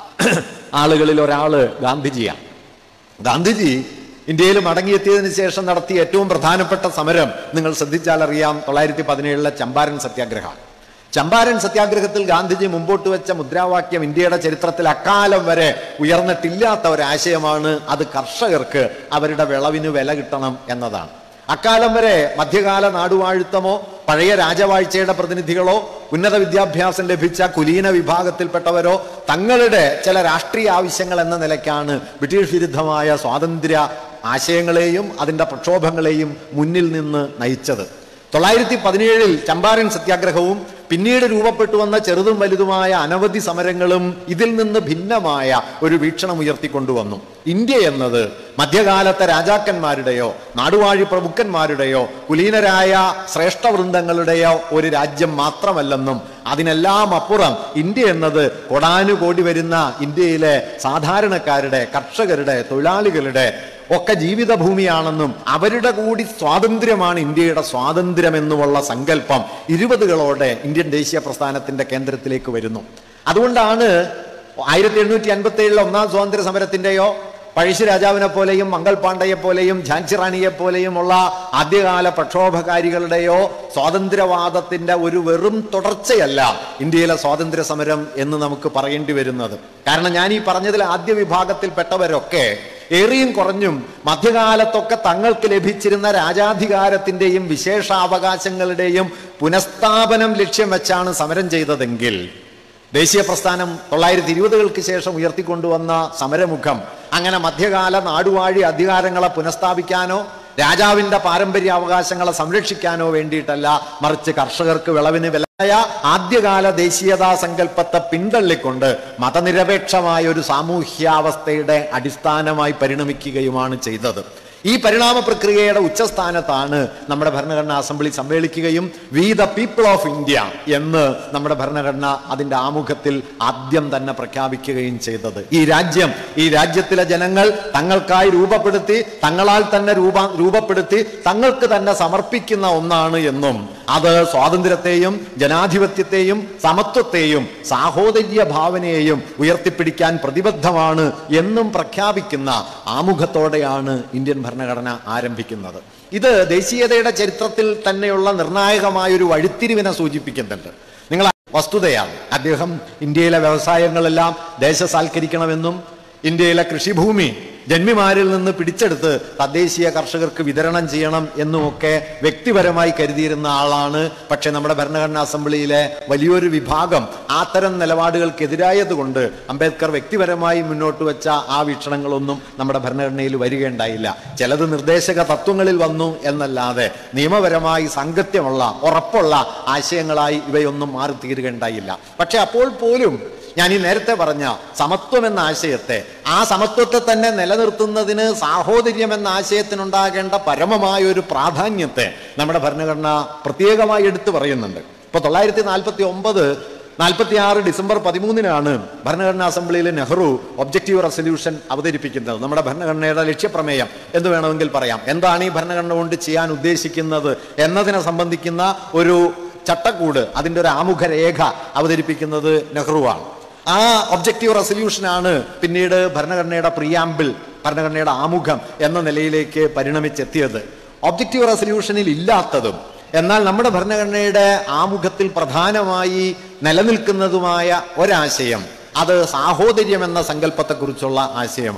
ആളുകളിൽ ഒരാള് ഗാന്ധിജിയാണ് ഗാന്ധിജി ഇന്ത്യയിൽ മടങ്ങിയെത്തിയതിനു ശേഷം നടത്തിയ ഏറ്റവും പ്രധാനപ്പെട്ട സമരം നിങ്ങൾ ശ്രദ്ധിച്ചാൽ അറിയാം തൊള്ളായിരത്തി പതിനേഴിലെ ചമ്പാരൻ സത്യാഗ്രഹം ചമ്പാരൻ സത്യാഗ്രഹത്തിൽ ഗാന്ധിജി മുമ്പോട്ട് വെച്ച മുദ്രാവാക്യം ഇന്ത്യയുടെ ചരിത്രത്തിൽ അക്കാലം വരെ ഉയർന്നിട്ടില്ലാത്ത ഒരാശയമാണ് അത് കർഷകർക്ക് അവരുടെ വിളവിന് വില കിട്ടണം എന്നതാണ് അക്കാലം വരെ മധ്യകാല നാടുവാഴുത്തമോ പഴയ രാജവാഴ്ചയുടെ പ്രതിനിധികളോ ഉന്നത വിദ്യാഭ്യാസം ലഭിച്ച കുലീന വിഭാഗത്തിൽപ്പെട്ടവരോ തങ്ങളുടെ ചില രാഷ്ട്രീയ ആവശ്യങ്ങൾ എന്ന നിലയ്ക്കാണ് ബ്രിട്ടീഷ് വിരുദ്ധമായ സ്വാതന്ത്ര്യ ആശയങ്ങളെയും അതിൻ്റെ പ്രക്ഷോഭങ്ങളെയും മുന്നിൽ നിന്ന് നയിച്ചത് തൊള്ളായിരത്തി പതിനേഴിൽ ചമ്പാരൻ സത്യാഗ്രഹവും പിന്നീട് രൂപപ്പെട്ടു വന്ന ചെറുതും വലുതുമായ അനവധി സമരങ്ങളും ഇതിൽ നിന്ന് ഭിന്നമായ ഒരു വീക്ഷണം ഉയർത്തിക്കൊണ്ടുവന്നു ഇന്ത്യ എന്നത് മധ്യകാലത്തെ രാജാക്കന്മാരുടെയോ നാടുവാഴി പ്രഭുക്കന്മാരുടെയോ കുലീനരായ ശ്രേഷ്ഠവൃന്ദങ്ങളുടെയോ ഒരു രാജ്യം മാത്രമല്ലെന്നും അതിനെല്ലാം അപ്പുറം ഇന്ത്യ എന്നത് കൊടാനുകോടി വരുന്ന ഇന്ത്യയിലെ സാധാരണക്കാരുടെ കർഷകരുടെ തൊഴിലാളികളുടെ ഒക്കെ ജീവിത ഭൂമിയാണെന്നും അവരുടെ കൂടി സ്വാതന്ത്ര്യമാണ് ഇന്ത്യയുടെ സ്വാതന്ത്ര്യം എന്നുമുള്ള സങ്കല്പം ഇരുപതുകളോടെ ഇന്ത്യൻ ദേശീയ പ്രസ്ഥാനത്തിന്റെ കേന്ദ്രത്തിലേക്ക് വരുന്നു അതുകൊണ്ടാണ് ആയിരത്തി എണ്ണൂറ്റി അൻപത്തി ഏഴിലെ ഒന്നാം സ്വാതന്ത്ര്യ സമരത്തിന്റെയോ പഴശ്ശി രാജാവിനെ പോലെയും മംഗൾ പാണ്ഡയെ പോലെയും ഝാൻസി റാണിയെ പോലെയും ഉള്ള ആദ്യകാല പ്രക്ഷോഭകാരികളുടെയോ സ്വാതന്ത്ര്യവാദത്തിന്റെ ഒരു വെറും തുടർച്ചയല്ല ഇന്ത്യയിലെ സ്വാതന്ത്ര്യ സമരം എന്ന് നമുക്ക് പറയേണ്ടി വരുന്നത് കാരണം ഞാൻ ഈ പറഞ്ഞതിൽ ആദ്യ വിഭാഗത്തിൽപ്പെട്ടവരൊക്കെ ഏറിയും കുറഞ്ഞും മധ്യകാലത്തൊക്കെ തങ്ങൾക്ക് ലഭിച്ചിരുന്ന രാജാധികാരത്തിന്റെയും വിശേഷാവകാശങ്ങളുടെയും പുനഃസ്ഥാപനം ലക്ഷ്യം വെച്ചാണ് സമരം ചെയ്തതെങ്കിൽ ദേശീയ പ്രസ്ഥാനം തൊള്ളായിരത്തി ഇരുപതുകൾക്ക് ശേഷം ഉയർത്തിക്കൊണ്ടുവന്ന സമരമുഖം അങ്ങനെ മധ്യകാല നാടുവാഴി അധികാരങ്ങളെ പുനഃസ്ഥാപിക്കാനോ രാജാവിന്റെ പാരമ്പര്യ അവകാശങ്ങളെ സംരക്ഷിക്കാനോ വേണ്ടിയിട്ടല്ല മറിച്ച് കർഷകർക്ക് വിളവിന് വിലയ ആദ്യകാല ദേശീയതാ സങ്കല്പത്തെ പിന്തള്ളിക്കൊണ്ട് മതനിരപേക്ഷമായ ഒരു സാമൂഹ്യാവസ്ഥയുടെ അടിസ്ഥാനമായി പരിണമിക്കുകയുമാണ് ചെയ്തത് ഈ പരിണാമ പ്രക്രിയയുടെ ഉച്ചസ്ഥാനത്താണ് നമ്മുടെ ഭരണഘടനാ അസംബ്ലി സമ്മേളിക്കുകയും we the people of India എന്ന് നമ്മുടെ ഭരണഘടന അതിന്റെ ആമുഖത്തിൽ ആദ്യം തന്നെ പ്രഖ്യാപിക്കുകയും ചെയ്തത് ഈ രാജ്യം ഈ രാജ്യത്തിലെ ജനങ്ങൾ തങ്ങൾക്കായി രൂപപ്പെടുത്തി തങ്ങളാൽ തന്നെ രൂപ രൂപപ്പെടുത്തി തങ്ങൾക്ക് തന്നെ സമർപ്പിക്കുന്ന ഒന്നാണ് എന്നും അത് സ്വാതന്ത്ര്യത്തെയും ജനാധിപത്യത്തെയും സമത്വത്തെയും സാഹോദര്യ ഭാവനയെയും ഉയർത്തിപ്പിടിക്കാൻ പ്രതിബദ്ധമാണ് എന്നും പ്രഖ്യാപിക്കുന്ന ആമുഖത്തോടെയാണ് ഇന്ത്യൻ ഭരണഘടന ആരംഭിക്കുന്നത് ഇത് ദേശീയതയുടെ ചരിത്രത്തിൽ തന്നെയുള്ള നിർണായകമായ ഒരു വഴിത്തിരിവിനെ സൂചിപ്പിക്കുന്നുണ്ട് നിങ്ങൾ വസ്തുതയാണ് അദ്ദേഹം ഇന്ത്യയിലെ വ്യവസായങ്ങളെല്ലാം ദേശസാൽക്കരിക്കണമെന്നും ഇന്ത്യയിലെ കൃഷിഭൂമി ജന്മിമാരിൽ നിന്ന് പിടിച്ചെടുത്ത് തദ്ദേശീയ കർഷകർക്ക് വിതരണം ചെയ്യണം എന്നുമൊക്കെ വ്യക്തിപരമായി കരുതിയിരുന്ന ആളാണ് പക്ഷെ നമ്മുടെ ഭരണഘടനാ അസംബ്ലിയിലെ വലിയൊരു വിഭാഗം അത്തരം നിലപാടുകൾക്കെതിരായതുകൊണ്ട് അംബേദ്കർ വ്യക്തിപരമായി മുന്നോട്ട് വെച്ച ആ വീക്ഷണങ്ങളൊന്നും നമ്മുടെ ഭരണഘടനയിൽ വരികയുണ്ടായില്ല ചിലത് നിർദ്ദേശക തത്വങ്ങളിൽ വന്നു എന്നല്ലാതെ നിയമപരമായി സാങ്കത്യമുള്ള ഉറപ്പുള്ള ആശയങ്ങളായി ഇവയൊന്നും മാറി തീരുകയുണ്ടായില്ല പക്ഷെ അപ്പോൾ പോലും ഞാൻ ഈ നേരത്തെ പറഞ്ഞ സമത്വം എന്ന ആശയത്തെ ആ സമത്വത്തെ തന്നെ നിലനിർത്തുന്നതിന് സാഹോദര്യം എന്ന ആശയത്തിനുണ്ടാകേണ്ട പരമമായ ഒരു പ്രാധാന്യത്തെ നമ്മുടെ ഭരണഘടന പ്രത്യേകമായി എടുത്തു പറയുന്നുണ്ട് ഇപ്പൊ തൊള്ളായിരത്തി നാൽപ്പത്തി ഒമ്പത് നാൽപ്പത്തി ആറ് ഡിസംബർ പതിമൂന്നിനാണ് ഭരണഘടനാ അസംബ്ലിയിൽ നെഹ്റു ഒബ്ജക്റ്റീവ് റെസൊല്യൂഷൻ അവതരിപ്പിക്കുന്നത് നമ്മുടെ ഭരണഘടനയുടെ ലക്ഷ്യപ്രമേയം എന്ന് വേണമെങ്കിൽ പറയാം എന്താണ് ഈ ഭരണഘടന കൊണ്ട് ചെയ്യാൻ ഉദ്ദേശിക്കുന്നത് എന്നതിനെ സംബന്ധിക്കുന്ന ഒരു ചട്ടക്കൂട് അതിൻ്റെ ഒരു ആമുഖ രേഖ അവതരിപ്പിക്കുന്നത് നെഹ്റുവാണ് ആ ഒബ്ജക്റ്റീവ് റെസൊല്യൂഷനാണ് പിന്നീട് ഭരണഘടനയുടെ പ്രിയാമ്പിൾ ഭരണഘടനയുടെ ആമുഖം എന്ന നിലയിലേക്ക് പരിണമിച്ചെത്തിയത് ഒബ്ജക്റ്റീവ് റെസൊല്യൂഷനിൽ ഇല്ലാത്തതും എന്നാൽ നമ്മുടെ ഭരണഘടനയുടെ ആമുഖത്തിൽ പ്രധാനമായി നിലനിൽക്കുന്നതുമായ ഒരാശയം അത് സാഹോദര്യം എന്ന സങ്കല്പത്തെക്കുറിച്ചുള്ള ആശയമാണ്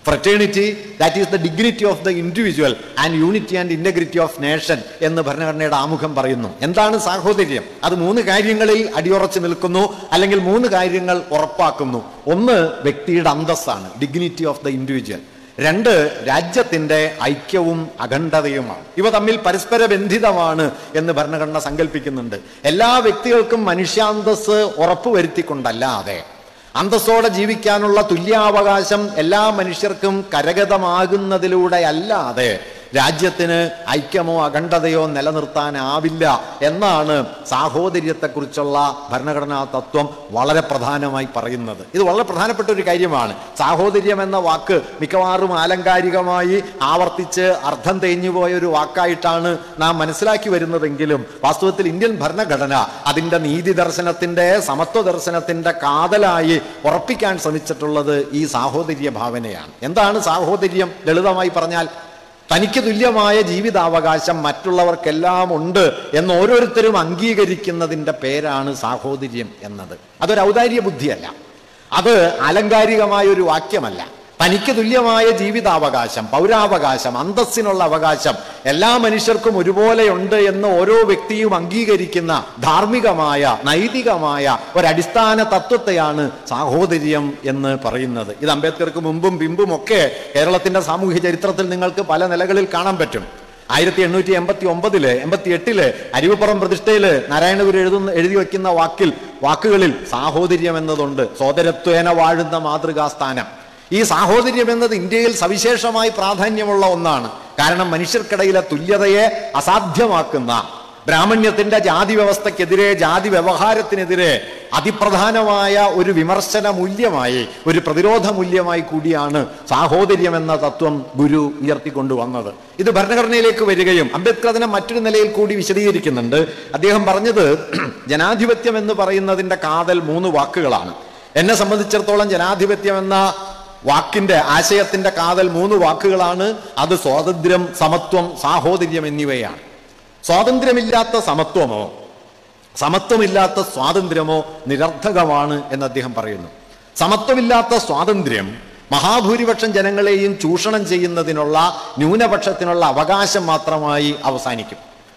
fraternity that is the dignity of the individual and unity and integrity of nation എന്ന് ഭരണഘടനയുടെ ആമുഖം പറയുന്നു എന്താണ് സാഹോദര്യം അത് മൂന്ന് കാര്യങ്ങളിൽ അടിയുറച്ചു നിൽക്കുന്നു അല്ലെങ്കിൽ മൂന്ന് കാര്യങ്ങൾ ഉറപ്പാക്കുന്നു ഒന്ന് വ്യക്തിയുടെ അന്തസ്സാണ് ഡിഗ്നിറ്റി ഓഫ് ദ ഇൻഡിവിജ്വൽ രണ്ട് രാജ്യത്തിന്റെ ഐക്യവും അഖണ്ഡതയുമാണ് ഇവ തമ്മിൽ പരസ്പര ബന്ധിതമാണ് എന്ന് ഭരണഘടന സങ്കല്പിക്കുന്നുണ്ട് എല്ലാ വ്യക്തികൾക്കും മനുഷ്യാന്തസ് ഉറപ്പുവരുത്തിക്കൊണ്ടല്ലാതെ അന്തസ്സോടെ ജീവിക്കാനുള്ള തുല്യാവകാശം എല്ലാ മനുഷ്യർക്കും കരഗതമാകുന്നതിലൂടെ അല്ലാതെ രാജ്യത്തിന് ഐക്യമോ അഖണ്ഡതയോ നിലനിർത്താനാവില്ല എന്നാണ് സാഹോദര്യത്തെക്കുറിച്ചുള്ള ഭരണഘടനാ തത്വം വളരെ പ്രധാനമായി പറയുന്നത് ഇത് വളരെ പ്രധാനപ്പെട്ട ഒരു കാര്യമാണ് സാഹോദര്യം എന്ന വാക്ക് മിക്കവാറും ആലങ്കാരികമായി ആവർത്തിച്ച് അർത്ഥം തേഞ്ഞുപോയ ഒരു വാക്കായിട്ടാണ് നാം മനസ്സിലാക്കി വരുന്നതെങ്കിലും വാസ്തവത്തിൽ ഇന്ത്യൻ ഭരണഘടന അതിൻ്റെ നീതി ദർശനത്തിൻ്റെ സമത്വ ദർശനത്തിൻ്റെ കാതലായി ഉറപ്പിക്കാൻ ശ്രമിച്ചിട്ടുള്ളത് ഈ സാഹോദര്യ ഭാവനയാണ് എന്താണ് സാഹോദര്യം ലളിതമായി പറഞ്ഞാൽ തനിക്ക് തുല്യമായ ജീവിതാവകാശം മറ്റുള്ളവർക്കെല്ലാം ഉണ്ട് എന്ന് ഓരോരുത്തരും അംഗീകരിക്കുന്നതിൻ്റെ പേരാണ് സാഹോദര്യം എന്നത് അതൊരു ഔദാര്യ ബുദ്ധിയല്ല അത് ആലങ്കാരികമായ ഒരു വാക്യമല്ല തനിക്ക് തുല്യമായ ജീവിതാവകാശം പൗരാവകാശം അന്തസ്സിനുള്ള അവകാശം എല്ലാ മനുഷ്യർക്കും ഒരുപോലെയുണ്ട് എന്ന് ഓരോ വ്യക്തിയും അംഗീകരിക്കുന്ന ധാർമ്മികമായ നൈതികമായ ഒരടിസ്ഥാന തത്വത്തെയാണ് സാഹോദര്യം എന്ന് പറയുന്നത് ഇത് അംബേദ്കർക്ക് മുമ്പും പിമ്പും ഒക്കെ കേരളത്തിന്റെ സാമൂഹ്യ ചരിത്രത്തിൽ നിങ്ങൾക്ക് പല നിലകളിൽ കാണാൻ പറ്റും ആയിരത്തി എണ്ണൂറ്റി എൺപത്തി ഒമ്പതില് എൺപത്തി എട്ടില് അരുവിപ്പുറം പ്രതിഷ്ഠയില് നാരായണഗുരു എഴുതുന്ന എഴുതി വെക്കുന്ന വാക്കിൽ വാക്കുകളിൽ സാഹോദര്യം എന്നതുണ്ട് സോദരത്വേന വാഴുന്ന മാതൃകാസ്ഥാനം ഈ സാഹോദര്യം എന്നത് ഇന്ത്യയിൽ സവിശേഷമായി പ്രാധാന്യമുള്ള ഒന്നാണ് കാരണം മനുഷ്യർക്കിടയിലെ തുല്യതയെ അസാധ്യമാക്കുന്ന ബ്രാഹ്മണ്യത്തിന്റെ ജാതി വ്യവസ്ഥക്കെതിരെ ജാതി വ്യവഹാരത്തിനെതിരെ അതിപ്രധാനമായ ഒരു വിമർശന മൂല്യമായി ഒരു പ്രതിരോധ മൂല്യമായി കൂടിയാണ് സാഹോദര്യം എന്ന തത്വം ഗുരു ഉയർത്തിക്കൊണ്ടുവന്നത് ഇത് ഭരണഘടനയിലേക്ക് വരികയും അംബേദ്കർ അതിനെ മറ്റൊരു നിലയിൽ കൂടി വിശദീകരിക്കുന്നുണ്ട് അദ്ദേഹം പറഞ്ഞത് ജനാധിപത്യം എന്ന് പറയുന്നതിന്റെ കാതൽ മൂന്ന് വാക്കുകളാണ് എന്നെ സംബന്ധിച്ചിടത്തോളം ജനാധിപത്യം എന്ന വാക്കിന്റെ ആശയത്തിന്റെ കാതൽ മൂന്ന് വാക്കുകളാണ് അത് സ്വാതന്ത്ര്യം സമത്വം സാഹോദര്യം എന്നിവയാണ് സ്വാതന്ത്ര്യമില്ലാത്ത സമത്വമോ സമത്വമില്ലാത്ത സ്വാതന്ത്ര്യമോ നിരർത്ഥകമാണ് എന്ന് അദ്ദേഹം പറയുന്നു സമത്വമില്ലാത്ത സ്വാതന്ത്ര്യം മഹാഭൂരിപക്ഷം ജനങ്ങളെയും ചൂഷണം ചെയ്യുന്നതിനുള്ള ന്യൂനപക്ഷത്തിനുള്ള അവകാശം മാത്രമായി അവസാനിക്കും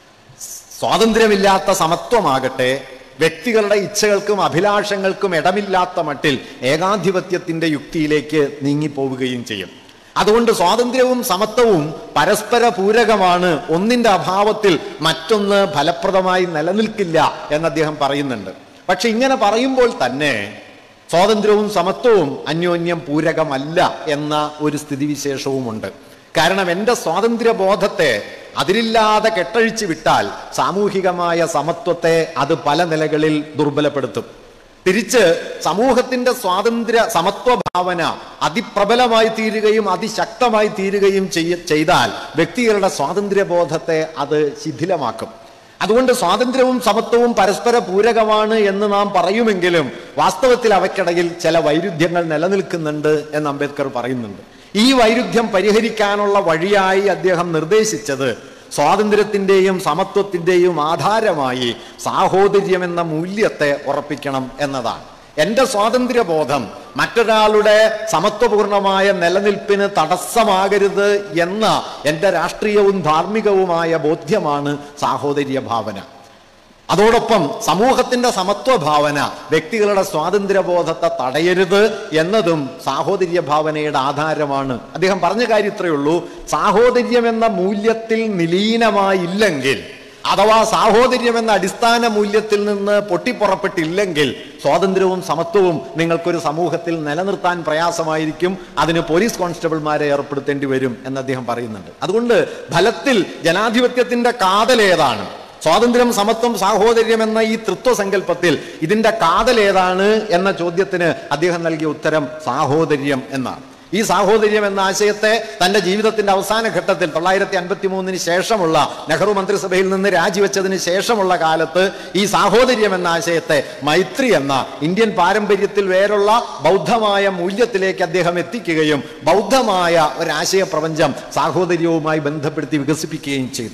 സ്വാതന്ത്ര്യമില്ലാത്ത സമത്വമാകട്ടെ വ്യക്തികളുടെ ഇച്ഛകൾക്കും അഭിലാഷങ്ങൾക്കും ഇടമില്ലാത്ത മട്ടിൽ ഏകാധിപത്യത്തിന്റെ യുക്തിയിലേക്ക് നീങ്ങിപ്പോവുകയും ചെയ്യും അതുകൊണ്ട് സ്വാതന്ത്ര്യവും സമത്വവും പരസ്പര പൂരകമാണ് ഒന്നിന്റെ അഭാവത്തിൽ മറ്റൊന്ന് ഫലപ്രദമായി നിലനിൽക്കില്ല എന്ന് അദ്ദേഹം പറയുന്നുണ്ട് പക്ഷെ ഇങ്ങനെ പറയുമ്പോൾ തന്നെ സ്വാതന്ത്ര്യവും സമത്വവും അന്യോന്യം പൂരകമല്ല എന്ന ഒരു സ്ഥിതിവിശേഷവുമുണ്ട് കാരണം എൻ്റെ സ്വാതന്ത്ര്യ ബോധത്തെ അതിരില്ലാതെ കെട്ടഴിച്ചു വിട്ടാൽ സാമൂഹികമായ സമത്വത്തെ അത് പല നിലകളിൽ ദുർബലപ്പെടുത്തും തിരിച്ച് സമൂഹത്തിന്റെ സ്വാതന്ത്ര്യ സമത്വ ഭാവന അതിപ്രബലമായി തീരുകയും അതിശക്തമായി തീരുകയും ചെയ്യ ചെയ്താൽ വ്യക്തികളുടെ സ്വാതന്ത്ര്യബോധത്തെ അത് ശിഥിലമാക്കും അതുകൊണ്ട് സ്വാതന്ത്ര്യവും സമത്വവും പരസ്പര പൂരകമാണ് എന്ന് നാം പറയുമെങ്കിലും വാസ്തവത്തിൽ അവയ്ക്കിടയിൽ ചില വൈരുദ്ധ്യങ്ങൾ നിലനിൽക്കുന്നുണ്ട് എന്ന് അംബേദ്കർ പറയുന്നുണ്ട് ഈ വൈരുദ്ധ്യം പരിഹരിക്കാനുള്ള വഴിയായി അദ്ദേഹം നിർദ്ദേശിച്ചത് സ്വാതന്ത്ര്യത്തിൻ്റെയും സമത്വത്തിൻ്റെയും ആധാരമായി സാഹോദര്യം എന്ന മൂല്യത്തെ ഉറപ്പിക്കണം എന്നതാണ് എൻ്റെ സ്വാതന്ത്ര്യബോധം മറ്റൊരാളുടെ സമത്വപൂർണമായ നിലനിൽപ്പിന് തടസ്സമാകരുത് എന്ന എൻ്റെ രാഷ്ട്രീയവും ധാർമ്മികവുമായ ബോധ്യമാണ് സാഹോദര്യ ഭാവന അതോടൊപ്പം സമൂഹത്തിന്റെ സമത്വ ഭാവന വ്യക്തികളുടെ സ്വാതന്ത്ര്യബോധത്തെ തടയരുത് എന്നതും സാഹോദര്യ ഭാവനയുടെ ആധാരമാണ് അദ്ദേഹം പറഞ്ഞ കാര്യം ഇത്രയേ ഉള്ളൂ സാഹോദര്യം എന്ന മൂല്യത്തിൽ നിലീനമായില്ലെങ്കിൽ അഥവാ സാഹോദര്യം എന്ന അടിസ്ഥാന മൂല്യത്തിൽ നിന്ന് പൊട്ടിപ്പുറപ്പെട്ടില്ലെങ്കിൽ സ്വാതന്ത്ര്യവും സമത്വവും നിങ്ങൾക്കൊരു സമൂഹത്തിൽ നിലനിർത്താൻ പ്രയാസമായിരിക്കും അതിന് പോലീസ് കോൺസ്റ്റബിൾമാരെ ഏർപ്പെടുത്തേണ്ടി വരും എന്ന് അദ്ദേഹം പറയുന്നുണ്ട് അതുകൊണ്ട് ഫലത്തിൽ ജനാധിപത്യത്തിന്റെ കാതൽ ഏതാണ് സ്വാതന്ത്ര്യം സമത്വം സാഹോദര്യം എന്ന ഈ തൃത്വസങ്കല്പത്തിൽ ഇതിന്റെ കാതൽ ഏതാണ് എന്ന ചോദ്യത്തിന് അദ്ദേഹം നൽകിയ ഉത്തരം സാഹോദര്യം എന്നാണ് ഈ സാഹോദര്യം എന്ന ആശയത്തെ തന്റെ ജീവിതത്തിന്റെ അവസാന ഘട്ടത്തിൽ തൊള്ളായിരത്തി അൻപത്തി മൂന്നിന് ശേഷമുള്ള നെഹ്റു മന്ത്രിസഭയിൽ നിന്ന് രാജിവെച്ചതിന് ശേഷമുള്ള കാലത്ത് ഈ സാഹോദര്യം എന്ന ആശയത്തെ മൈത്രി എന്ന ഇന്ത്യൻ പാരമ്പര്യത്തിൽ വേറുള്ള ബൗദ്ധമായ മൂല്യത്തിലേക്ക് അദ്ദേഹം എത്തിക്കുകയും ബൗദ്ധമായ ഒരാശയ പ്രപഞ്ചം സാഹോദര്യവുമായി ബന്ധപ്പെടുത്തി വികസിപ്പിക്കുകയും ചെയ്തു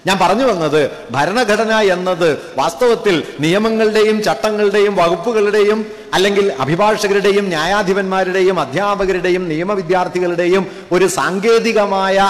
ഞാൻ പറഞ്ഞു വന്നത് ഭരണഘടന എന്നത് വാസ്തവത്തിൽ നിയമങ്ങളുടെയും ചട്ടങ്ങളുടെയും വകുപ്പുകളുടെയും അല്ലെങ്കിൽ അഭിഭാഷകരുടെയും ന്യായാധിപന്മാരുടെയും അധ്യാപകരുടെയും നിയമവിദ്യാർത്ഥികളുടെയും ഒരു സാങ്കേതികമായ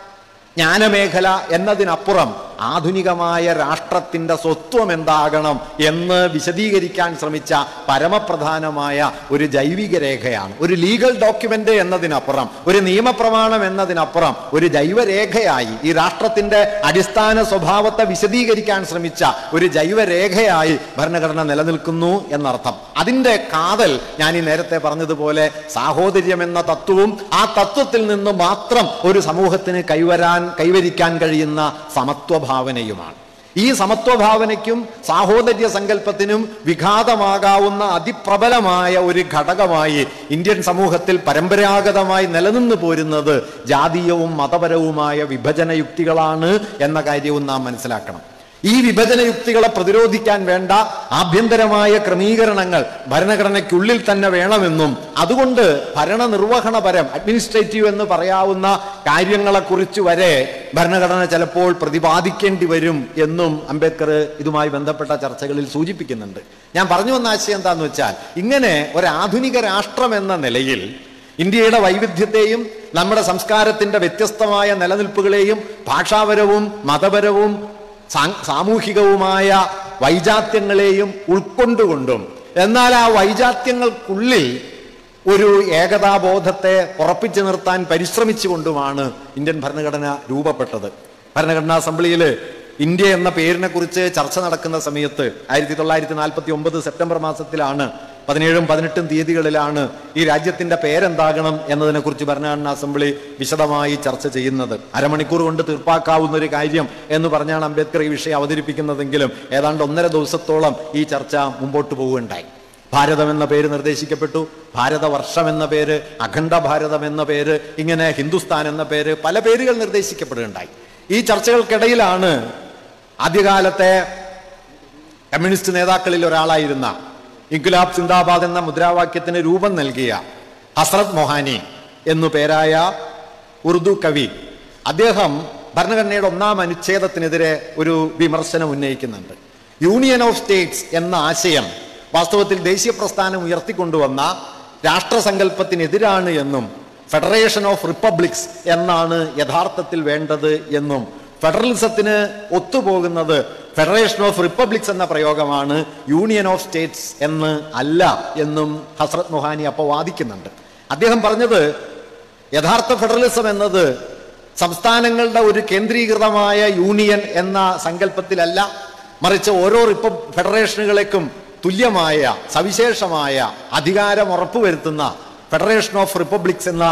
ജ്ഞാനമേഖല എന്നതിനപ്പുറം ആധുനികമായ രാഷ്ട്രത്തിന്റെ സ്വത്വം എന്താകണം എന്ന് വിശദീകരിക്കാൻ ശ്രമിച്ച പരമപ്രധാനമായ ഒരു ജൈവിക രേഖയാണ് ഒരു ലീഗൽ ഡോക്യുമെന്റ് എന്നതിനപ്പുറം ഒരു നിയമപ്രമാണം എന്നതിനപ്പുറം ഒരു ജൈവരേഖയായി ഈ രാഷ്ട്രത്തിന്റെ അടിസ്ഥാന സ്വഭാവത്തെ വിശദീകരിക്കാൻ ശ്രമിച്ച ഒരു ജൈവരേഖയായി ഭരണഘടന നിലനിൽക്കുന്നു എന്നർത്ഥം അതിന്റെ കാതൽ ഞാൻ ഈ നേരത്തെ പറഞ്ഞതുപോലെ സാഹോദര്യം എന്ന തത്വവും ആ തത്വത്തിൽ നിന്ന് മാത്രം ഒരു സമൂഹത്തിന് കൈവരാൻ കൈവരിക്കാൻ കഴിയുന്ന സമത്വഭാവനയുമാണ് ഈ സമത്വഭാവനയ്ക്കും സാഹോദര്യ സങ്കല്പത്തിനും വിഘാതമാകാവുന്ന അതിപ്രബലമായ ഒരു ഘടകമായി ഇന്ത്യൻ സമൂഹത്തിൽ പരമ്പരാഗതമായി നിലനിന്നു പോരുന്നത് ജാതീയവും മതപരവുമായ വിഭജന യുക്തികളാണ് എന്ന കാര്യവും നാം മനസ്സിലാക്കണം ഈ വിഭജന യുക്തികളെ പ്രതിരോധിക്കാൻ വേണ്ട ആഭ്യന്തരമായ ക്രമീകരണങ്ങൾ ഭരണഘടനയ്ക്കുള്ളിൽ തന്നെ വേണമെന്നും അതുകൊണ്ട് ഭരണനിർവഹണപരം അഡ്മിനിസ്ട്രേറ്റീവ് എന്ന് പറയാവുന്ന കാര്യങ്ങളെക്കുറിച്ച് വരെ ഭരണഘടന ചിലപ്പോൾ പ്രതിപാദിക്കേണ്ടി വരും എന്നും അംബേദ്കർ ഇതുമായി ബന്ധപ്പെട്ട ചർച്ചകളിൽ സൂചിപ്പിക്കുന്നുണ്ട് ഞാൻ പറഞ്ഞു വന്ന ആശയം എന്താന്ന് വെച്ചാൽ ഇങ്ങനെ ഒരു ആധുനിക രാഷ്ട്രം എന്ന നിലയിൽ ഇന്ത്യയുടെ വൈവിധ്യത്തെയും നമ്മുടെ സംസ്കാരത്തിന്റെ വ്യത്യസ്തമായ നിലനിൽപ്പുകളെയും ഭാഷാപരവും മതപരവും സാ- സാമൂഹികവുമായ വൈജാത്യങ്ങളെയും ഉൾക്കൊണ്ടുകൊണ്ടും എന്നാൽ ആ വൈജാത്യങ്ങൾക്കുള്ളിൽ ഒരു ഏകതാബോധത്തെ ഉറപ്പിച്ചു നിർത്താൻ പരിശ്രമിച്ചുകൊണ്ടുമാണ് ഇന്ത്യൻ ഭരണഘടന രൂപപ്പെട്ടത് ഭരണഘടനാ അസംബ്ലിയിൽ ഇന്ത്യ എന്ന പേരിനെ കുറിച്ച് ചർച്ച നടക്കുന്ന സമയത്ത് ആയിരത്തി തൊള്ളായിരത്തി നാൽപ്പത്തി ഒമ്പത് സെപ്റ്റംബർ മാസത്തിലാണ് പതിനേഴും പതിനെട്ടും തീയതികളിലാണ് ഈ രാജ്യത്തിന്റെ പേരെന്താകണം എന്നതിനെക്കുറിച്ച് ഭരണഘടനാ അസംബ്ലി വിശദമായി ചർച്ച ചെയ്യുന്നത് അരമണിക്കൂർ കൊണ്ട് തീർപ്പാക്കാവുന്ന ഒരു കാര്യം എന്ന് പറഞ്ഞാണ് അംബേദ്കർ ഈ വിഷയം അവതരിപ്പിക്കുന്നതെങ്കിലും ഏതാണ്ട് ഒന്നര ദിവസത്തോളം ഈ ചർച്ച മുമ്പോട്ട് പോവുകയുണ്ടായി ഭാരതം എന്ന പേര് നിർദ്ദേശിക്കപ്പെട്ടു ഭാരതവർഷം എന്ന പേര് അഖണ്ഡ ഭാരതം എന്ന പേര് ഇങ്ങനെ ഹിന്ദുസ്ഥാൻ എന്ന പേര് പല പേരുകൾ നിർദ്ദേശിക്കപ്പെടുകയുണ്ടായി ഈ ചർച്ചകൾക്കിടയിലാണ് ആദ്യകാലത്തെ കമ്മ്യൂണിസ്റ്റ് നേതാക്കളിൽ ഒരാളായിരുന്ന ഇൻകുലാബ് സിന്ദാബാദ് എന്ന മുദ്രാവാക്യത്തിന് രൂപം നൽകിയ ഹസ്രത് മൊഹാനി എന്നു പേരായ ഉറുദു കവി അദ്ദേഹം ഭരണഘടനയുടെ ഒന്നാം അനുച്ഛേദത്തിനെതിരെ ഒരു വിമർശനം ഉന്നയിക്കുന്നുണ്ട് യൂണിയൻ ഓഫ് സ്റ്റേറ്റ്സ് എന്ന ആശയം വാസ്തവത്തിൽ ദേശീയ പ്രസ്ഥാനം ഉയർത്തിക്കൊണ്ടുവന്ന രാഷ്ട്രസങ്കല്പത്തിനെതിരാണ് എന്നും ഫെഡറേഷൻ ഓഫ് റിപ്പബ്ലിക്സ് എന്നാണ് യഥാർത്ഥത്തിൽ വേണ്ടത് എന്നും ഫെഡറലിസത്തിന് ഒത്തുപോകുന്നത് ഫെഡറേഷൻ ഓഫ് റിപ്പബ്ലിക്സ് എന്ന പ്രയോഗമാണ് യൂണിയൻ ഓഫ് സ്റ്റേറ്റ്സ് എന്ന് അല്ല എന്നും ഹസ്രത് മൊഹാനി അപ്പോൾ വാദിക്കുന്നുണ്ട് അദ്ദേഹം പറഞ്ഞത് യഥാർത്ഥ ഫെഡറലിസം എന്നത് സംസ്ഥാനങ്ങളുടെ ഒരു കേന്ദ്രീകൃതമായ യൂണിയൻ എന്ന സങ്കല്പത്തിലല്ല മറിച്ച് ഓരോ റിപ്പ ഫെഡറേഷനുകളേക്കും തുല്യമായ സവിശേഷമായ അധികാരം ഉറപ്പുവരുത്തുന്ന ഫെഡറേഷൻ ഓഫ് റിപ്പബ്ലിക്സ് എന്ന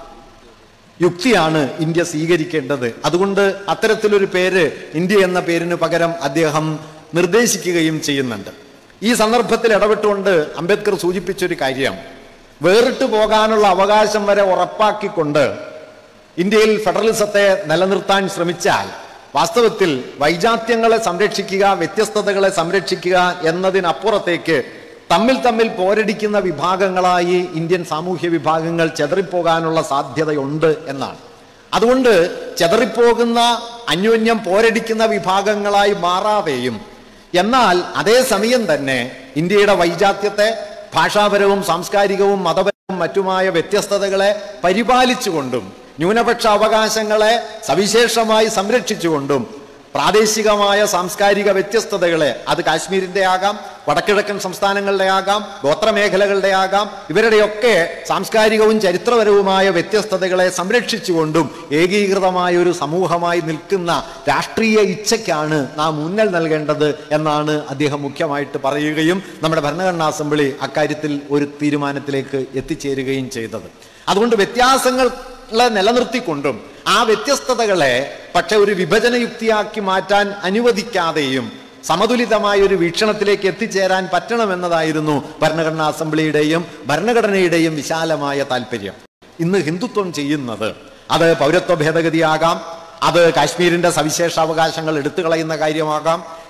യുക്തിയാണ് ഇന്ത്യ സ്വീകരിക്കേണ്ടത് അതുകൊണ്ട് അത്തരത്തിലൊരു പേര് ഇന്ത്യ എന്ന പേരിന് പകരം അദ്ദേഹം നിർദ്ദേശിക്കുകയും ചെയ്യുന്നുണ്ട് ഈ സന്ദർഭത്തിൽ ഇടപെട്ടുകൊണ്ട് അംബേദ്കർ സൂചിപ്പിച്ചൊരു കാര്യം വേറിട്ട് പോകാനുള്ള അവകാശം വരെ ഉറപ്പാക്കിക്കൊണ്ട് ഇന്ത്യയിൽ ഫെഡറലിസത്തെ നിലനിർത്താൻ ശ്രമിച്ചാൽ വാസ്തവത്തിൽ വൈജാത്യങ്ങളെ സംരക്ഷിക്കുക വ്യത്യസ്തതകളെ സംരക്ഷിക്കുക എന്നതിനപ്പുറത്തേക്ക് തമ്മിൽ തമ്മിൽ പോരടിക്കുന്ന വിഭാഗങ്ങളായി ഇന്ത്യൻ സാമൂഹ്യ വിഭാഗങ്ങൾ ചെതറിപ്പോകാനുള്ള സാധ്യതയുണ്ട് എന്നാണ് അതുകൊണ്ട് ചെതറിപ്പോകുന്ന അന്യോന്യം പോരടിക്കുന്ന വിഭാഗങ്ങളായി മാറാതെയും എന്നാൽ അതേസമയം തന്നെ ഇന്ത്യയുടെ വൈജാത്യത്തെ ഭാഷാപരവും സാംസ്കാരികവും മതപരവും മറ്റുമായ വ്യത്യസ്തതകളെ പരിപാലിച്ചുകൊണ്ടും ന്യൂനപക്ഷ അവകാശങ്ങളെ സവിശേഷമായി സംരക്ഷിച്ചുകൊണ്ടും പ്രാദേശികമായ സാംസ്കാരിക വ്യത്യസ്തതകളെ അത് കാശ്മീരിന്റെ ആകാം വടക്കിഴക്കൻ സംസ്ഥാനങ്ങളുടെ ആകാം ഗോത്രമേഖലകളുടെ ആകാം ഇവരുടെയൊക്കെ സാംസ്കാരികവും ചരിത്രപരവുമായ വ്യത്യസ്തതകളെ സംരക്ഷിച്ചുകൊണ്ടും ഏകീകൃതമായ ഒരു സമൂഹമായി നിൽക്കുന്ന രാഷ്ട്രീയ ഇച്ഛയ്ക്കാണ് നാം ഊന്നൽ നൽകേണ്ടത് എന്നാണ് അദ്ദേഹം മുഖ്യമായിട്ട് പറയുകയും നമ്മുടെ ഭരണഘടനാ അസംബ്ലി അക്കാര്യത്തിൽ ഒരു തീരുമാനത്തിലേക്ക് എത്തിച്ചേരുകയും ചെയ്തത് അതുകൊണ്ട് വ്യത്യാസങ്ങളെ നിലനിർത്തിക്കൊണ്ടും ആ വ്യത്യസ്തതകളെ പക്ഷെ ഒരു വിഭജന യുക്തിയാക്കി മാറ്റാൻ അനുവദിക്കാതെയും സമതുലിതമായ ഒരു വീക്ഷണത്തിലേക്ക് എത്തിച്ചേരാൻ പറ്റണമെന്നതായിരുന്നു ഭരണഘടനാ അസംബ്ലിയുടെയും ഭരണഘടനയുടെയും വിശാലമായ താല്പര്യം ഇന്ന് ഹിന്ദുത്വം ചെയ്യുന്നത് അത് പൗരത്വ ഭേദഗതിയാകാം അത് കാശ്മീരിന്റെ സവിശേഷ അവകാശങ്ങൾ എടുത്തു കളയുന്ന കാര്യമാകാം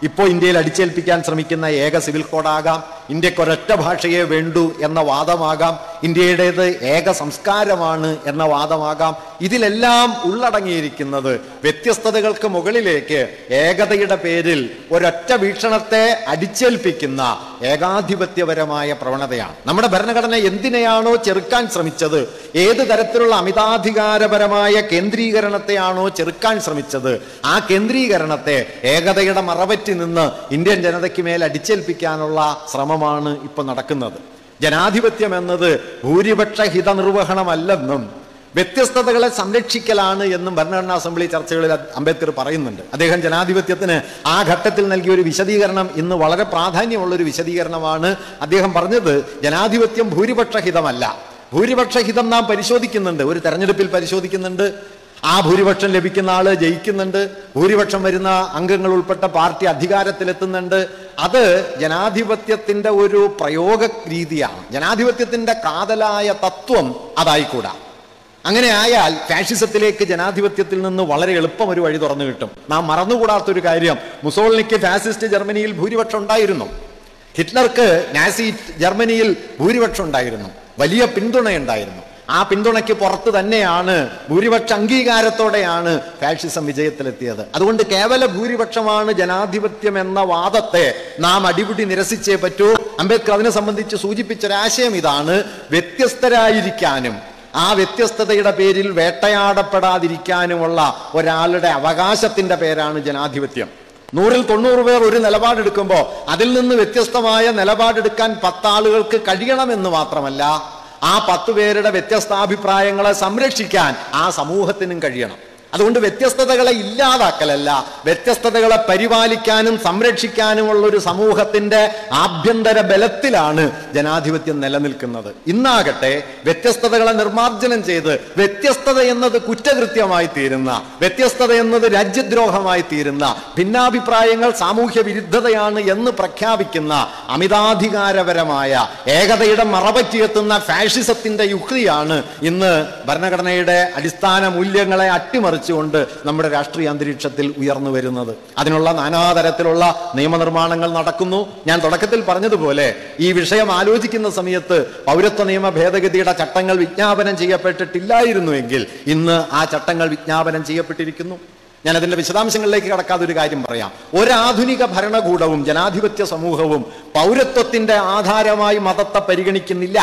ഇപ്പോൾ ഇന്ത്യയിൽ അടിച്ചേൽപ്പിക്കാൻ ശ്രമിക്കുന്ന ഏക സിവിൽ കോഡാകാം ഇന്ത്യക്ക് ഒരൊറ്റ ഭാഷയെ വേണ്ടൂ എന്ന വാദമാകാം ഇന്ത്യയുടേത് ഏക സംസ്കാരമാണ് എന്ന വാദമാകാം ഇതിലെല്ലാം ഉള്ളടങ്ങിയിരിക്കുന്നത് വ്യത്യസ്തതകൾക്ക് മുകളിലേക്ക് ഏകതയുടെ പേരിൽ ഒരൊറ്റ വീക്ഷണത്തെ അടിച്ചേൽപ്പിക്കുന്ന ഏകാധിപത്യപരമായ പ്രവണതയാണ് നമ്മുടെ ഭരണഘടന എന്തിനെയാണോ ചെറുക്കാൻ ശ്രമിച്ചത് ഏത് തരത്തിലുള്ള അമിതാധികാരപരമായ കേന്ദ്രീകരണത്തെയാണോ ചെറുക്കാൻ ശ്രമിച്ചത് ആ കേന്ദ്രീകരണത്തെ ഏകതയുടെ മറപറ്റി നിന്ന് ഇന്ത്യൻ ജനതയ്ക്ക് മേൽ അടിച്ചേൽപ്പിക്കാനുള്ള ശ്രമമാണ് ഇപ്പൊ നടക്കുന്നത് ജനാധിപത്യം എന്നത് ഭൂരിപക്ഷ ഹിതനിർവഹണമല്ലെന്നും വ്യത്യസ്തതകളെ സംരക്ഷിക്കലാണ് എന്നും ഭരണഘടനാ അസംബ്ലി ചർച്ചകളിൽ അംബേദ്കർ പറയുന്നുണ്ട് അദ്ദേഹം ജനാധിപത്യത്തിന് ആ ഘട്ടത്തിൽ നൽകിയ ഒരു വിശദീകരണം ഇന്ന് വളരെ പ്രാധാന്യമുള്ള ഒരു വിശദീകരണമാണ് അദ്ദേഹം പറഞ്ഞത് ജനാധിപത്യം ഭൂരിപക്ഷ ഹിതമല്ല ഭൂരിപക്ഷ ഹിതം നാം പരിശോധിക്കുന്നുണ്ട് ഒരു തെരഞ്ഞെടുപ്പിൽ പരിശോധിക്കുന്നുണ്ട് ആ ഭൂരിപക്ഷം ലഭിക്കുന്ന ആള് ജയിക്കുന്നുണ്ട് ഭൂരിപക്ഷം വരുന്ന അംഗങ്ങൾ ഉൾപ്പെട്ട പാർട്ടി അധികാരത്തിലെത്തുന്നുണ്ട് അത് ജനാധിപത്യത്തിന്റെ ഒരു പ്രയോഗ രീതിയാണ് ജനാധിപത്യത്തിന്റെ കാതലായ തത്വം അതായിക്കൂടാ അങ്ങനെ ആയാൽ ഫാഷിസത്തിലേക്ക് ജനാധിപത്യത്തിൽ നിന്ന് വളരെ എളുപ്പം ഒരു വഴി തുറന്നു കിട്ടും നാം മറന്നുകൂടാത്തൊരു കാര്യം മുസോളിനിക്ക് ഫാസിസ്റ്റ് ജർമ്മനിയിൽ ഭൂരിപക്ഷം ഉണ്ടായിരുന്നു ഹിറ്റ്ലർക്ക് നാസി ജർമ്മനിയിൽ ഭൂരിപക്ഷം ഉണ്ടായിരുന്നു വലിയ പിന്തുണയുണ്ടായിരുന്നു ആ പിന്തുണയ്ക്ക് പുറത്ത് തന്നെയാണ് ഭൂരിപക്ഷ അംഗീകാരത്തോടെയാണ് ഫാഷിസം വിജയത്തിലെത്തിയത് അതുകൊണ്ട് കേവല ഭൂരിപക്ഷമാണ് ജനാധിപത്യം എന്ന വാദത്തെ നാം അടിപിടി നിരസിച്ചേ പറ്റൂ അംബേദ്കർ അതിനെ സംബന്ധിച്ച് സൂചിപ്പിച്ചൊരാശയം ഇതാണ് വ്യത്യസ്തരായിരിക്കാനും ആ വ്യത്യസ്തതയുടെ പേരിൽ വേട്ടയാടപ്പെടാതിരിക്കാനുമുള്ള ഒരാളുടെ അവകാശത്തിന്റെ പേരാണ് ജനാധിപത്യം നൂറിൽ തൊണ്ണൂറ് പേർ ഒരു നിലപാടെടുക്കുമ്പോൾ അതിൽ നിന്ന് വ്യത്യസ്തമായ നിലപാടെടുക്കാൻ പത്താളുകൾക്ക് കഴിയണമെന്ന് മാത്രമല്ല ആ പത്ത് പേരുടെ വ്യത്യസ്താഭിപ്രായങ്ങളെ സംരക്ഷിക്കാൻ ആ സമൂഹത്തിനും കഴിയണം അതുകൊണ്ട് വ്യത്യസ്തതകളെ ഇല്ലാതാക്കലല്ല വ്യത്യസ്തതകളെ പരിപാലിക്കാനും സംരക്ഷിക്കാനുമുള്ള ഒരു സമൂഹത്തിന്റെ ആഭ്യന്തര ബലത്തിലാണ് ജനാധിപത്യം നിലനിൽക്കുന്നത് ഇന്നാകട്ടെ വ്യത്യസ്തതകളെ നിർമാർജനം ചെയ്ത് വ്യത്യസ്തത എന്നത് കുറ്റകൃത്യമായി തീരുന്ന വ്യത്യസ്തത എന്നത് രാജ്യദ്രോഹമായി തീരുന്ന ഭിന്നാഭിപ്രായങ്ങൾ സാമൂഹ്യ വിരുദ്ധതയാണ് എന്ന് പ്രഖ്യാപിക്കുന്ന അമിതാധികാരപരമായ ഏകതയുടെ മറപറ്റിയെത്തുന്ന ഫാഷിസത്തിന്റെ യുക്തിയാണ് ഇന്ന് ഭരണഘടനയുടെ അടിസ്ഥാന മൂല്യങ്ങളെ അട്ടിമറിച്ചുകൊണ്ട് നമ്മുടെ രാഷ്ട്രീയ അന്തരീക്ഷത്തിൽ ഉയർന്നു വരുന്നത് അതിനുള്ള നാനാതരത്തിലുള്ള നിയമനിർമ്മാണങ്ങൾ നടക്കുന്നു ഞാൻ തുടക്കത്തിൽ പറഞ്ഞതുപോലെ ഈ വിഷയം ആലോചിക്കുന്ന സമയത്ത് പൗരത്വ നിയമ ഭേദഗതിയുടെ ചട്ടങ്ങൾ വിജ്ഞാപനം ചെയ്യപ്പെട്ടിട്ടില്ലായിരുന്നുവെങ്കിൽ ഇന്ന് ആ ചട്ടങ്ങൾ വിജ്ഞാപനം ചെയ്യപ്പെട്ടിരിക്കുന്നു ഞാൻ അതിന്റെ വിശദാംശങ്ങളിലേക്ക് കടക്കാതെ ഒരു കാര്യം പറയാം ഒരാധുനിക ഭരണകൂടവും ജനാധിപത്യ സമൂഹവും പൗരത്വത്തിന്റെ ആധാരമായി മതത്തെ പരിഗണിക്കുന്നില്ല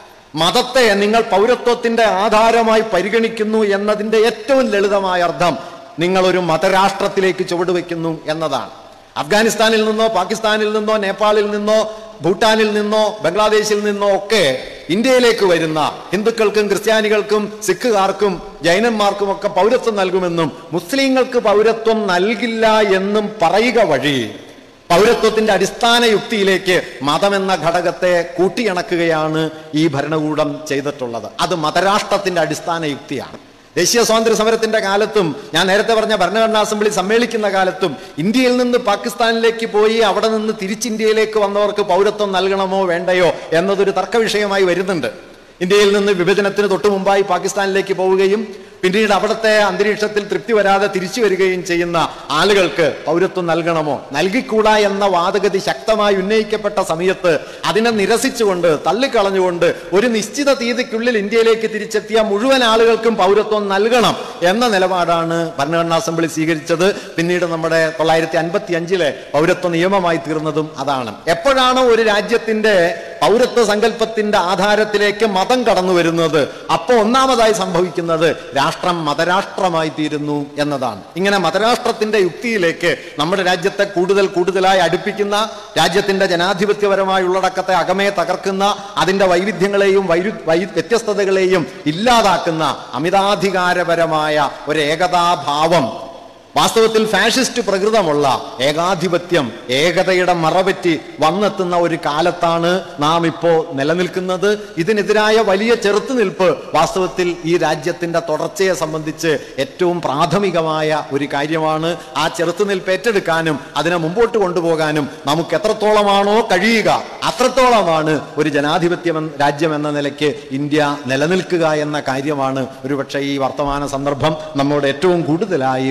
മതത്തെ നിങ്ങൾ പൗരത്വത്തിന്റെ ആധാരമായി പരിഗണിക്കുന്നു എന്നതിന്റെ ഏറ്റവും ലളിതമായ അർത്ഥം നിങ്ങൾ ഒരു മതരാഷ്ട്രത്തിലേക്ക് ചുവടുവെക്കുന്നു എന്നതാണ് അഫ്ഗാനിസ്ഥാനിൽ നിന്നോ പാകിസ്ഥാനിൽ നിന്നോ നേപ്പാളിൽ നിന്നോ ഭൂട്ടാനിൽ നിന്നോ ബംഗ്ലാദേശിൽ നിന്നോ ഒക്കെ ഇന്ത്യയിലേക്ക് വരുന്ന ഹിന്ദുക്കൾക്കും ക്രിസ്ത്യാനികൾക്കും സിഖുകാർക്കും ജൈനന്മാർക്കും ഒക്കെ പൗരത്വം നൽകുമെന്നും മുസ്ലിങ്ങൾക്ക് പൗരത്വം നൽകില്ല എന്നും പറയുക വഴി പൗരത്വത്തിന്റെ അടിസ്ഥാന യുക്തിയിലേക്ക് മതമെന്ന ഘടകത്തെ കൂട്ടിയിണക്കുകയാണ് ഈ ഭരണകൂടം ചെയ്തിട്ടുള്ളത് അത് മതരാഷ്ട്രത്തിന്റെ അടിസ്ഥാന യുക്തിയാണ് ദേശീയ സ്വാതന്ത്ര്യ സമരത്തിന്റെ കാലത്തും ഞാൻ നേരത്തെ പറഞ്ഞ ഭരണഘടനാ അസംബ്ലി സമ്മേളിക്കുന്ന കാലത്തും ഇന്ത്യയിൽ നിന്ന് പാകിസ്ഥാനിലേക്ക് പോയി അവിടെ നിന്ന് തിരിച്ച് ഇന്ത്യയിലേക്ക് വന്നവർക്ക് പൗരത്വം നൽകണമോ വേണ്ടയോ എന്നതൊരു തർക്ക വിഷയമായി വരുന്നുണ്ട് ഇന്ത്യയിൽ നിന്ന് വിഭജനത്തിന് തൊട്ടു മുമ്പായി പാകിസ്ഥാനിലേക്ക് പോവുകയും പിന്നീട് അവിടുത്തെ അന്തരീക്ഷത്തിൽ തൃപ്തി വരാതെ തിരിച്ചു വരികയും ചെയ്യുന്ന ആളുകൾക്ക് പൗരത്വം നൽകണമോ നൽകിക്കൂടാ എന്ന വാദഗതി ശക്തമായി ഉന്നയിക്കപ്പെട്ട സമയത്ത് അതിനെ നിരസിച്ചുകൊണ്ട് തള്ളിക്കളഞ്ഞുകൊണ്ട് ഒരു നിശ്ചിത തീയതിക്കുള്ളിൽ ഇന്ത്യയിലേക്ക് തിരിച്ചെത്തിയ മുഴുവൻ ആളുകൾക്കും പൗരത്വം നൽകണം എന്ന നിലപാടാണ് ഭരണഘടനാ അസംബ്ലി സ്വീകരിച്ചത് പിന്നീട് നമ്മുടെ തൊള്ളായിരത്തി അൻപത്തി അഞ്ചിലെ പൗരത്വ നിയമമായി തീർന്നതും അതാണ് എപ്പോഴാണോ ഒരു രാജ്യത്തിന്റെ പൗരത്വ സങ്കല്പത്തിന്റെ ആധാരത്തിലേക്ക് മതം കടന്നു വരുന്നത് അപ്പോൾ ഒന്നാമതായി സംഭവിക്കുന്നത് രാഷ്ട്രം മതരാഷ്ട്രമായി തീരുന്നു എന്നതാണ് ഇങ്ങനെ മതരാഷ്ട്രത്തിന്റെ യുക്തിയിലേക്ക് നമ്മുടെ രാജ്യത്തെ കൂടുതൽ കൂടുതലായി അടുപ്പിക്കുന്ന രാജ്യത്തിന്റെ ജനാധിപത്യപരമായ ഉള്ളടക്കത്തെ അകമേ തകർക്കുന്ന അതിന്റെ വൈവിധ്യങ്ങളെയും വൈരു വൈ വ്യത്യസ്തതകളെയും ഇല്ലാതാക്കുന്ന അമിതാധികാരപരമായ ഒരു ഏകതാഭാവം വാസ്തവത്തിൽ ഫാഷിസ്റ്റ് പ്രകൃതമുള്ള ഏകാധിപത്യം ഏകതയുടെ മറപറ്റി വന്നെത്തുന്ന ഒരു കാലത്താണ് നാം ഇപ്പോൾ നിലനിൽക്കുന്നത് ഇതിനെതിരായ വലിയ ചെറുത്തുനിൽപ്പ് വാസ്തവത്തിൽ ഈ രാജ്യത്തിന്റെ തുടർച്ചയെ സംബന്ധിച്ച് ഏറ്റവും പ്രാഥമികമായ ഒരു കാര്യമാണ് ആ ചെറുത്തുനിൽപ്പ് ഏറ്റെടുക്കാനും അതിനെ മുമ്പോട്ട് കൊണ്ടുപോകാനും നമുക്ക് എത്രത്തോളമാണോ കഴിയുക അത്രത്തോളമാണ് ഒരു ജനാധിപത്യം എന്ന- രാജ്യം എന്ന നിലയ്ക്ക് ഇന്ത്യ നിലനിൽക്കുക എന്ന കാര്യമാണ് ഒരുപക്ഷെ ഈ വർത്തമാന സന്ദർഭം നമ്മോട് ഏറ്റവും കൂടുതലായി പറയാൻ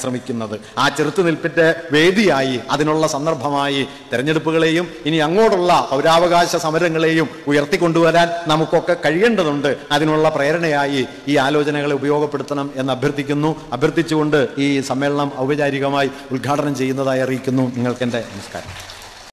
ശ്രമിക്കുന്നത് ആ ചെറുത്തുനിൽപ്പിന്റെ വേദിയായി അതിനുള്ള സന്ദർഭമായി തെരഞ്ഞെടുപ്പുകളെയും ഇനി അങ്ങോട്ടുള്ള പൗരാവകാശ സമരങ്ങളെയും ഉയർത്തിക്കൊണ്ടുവരാൻ നമുക്കൊക്കെ കഴിയേണ്ടതുണ്ട് അതിനുള്ള പ്രേരണയായി ഈ ആലോചനകളെ ഉപയോഗപ്പെടുത്തണം എന്ന് അഭ്യർത്ഥിക്കുന്നു അഭ്യർത്ഥിച്ചുകൊണ്ട് ഈ സമ്മേളനം ഔപചാരികമായി ഉദ്ഘാടനം ചെയ്യുന്നതായി അറിയിക്കുന്നു നിങ്ങൾക്ക് എൻ്റെ നമസ്കാരം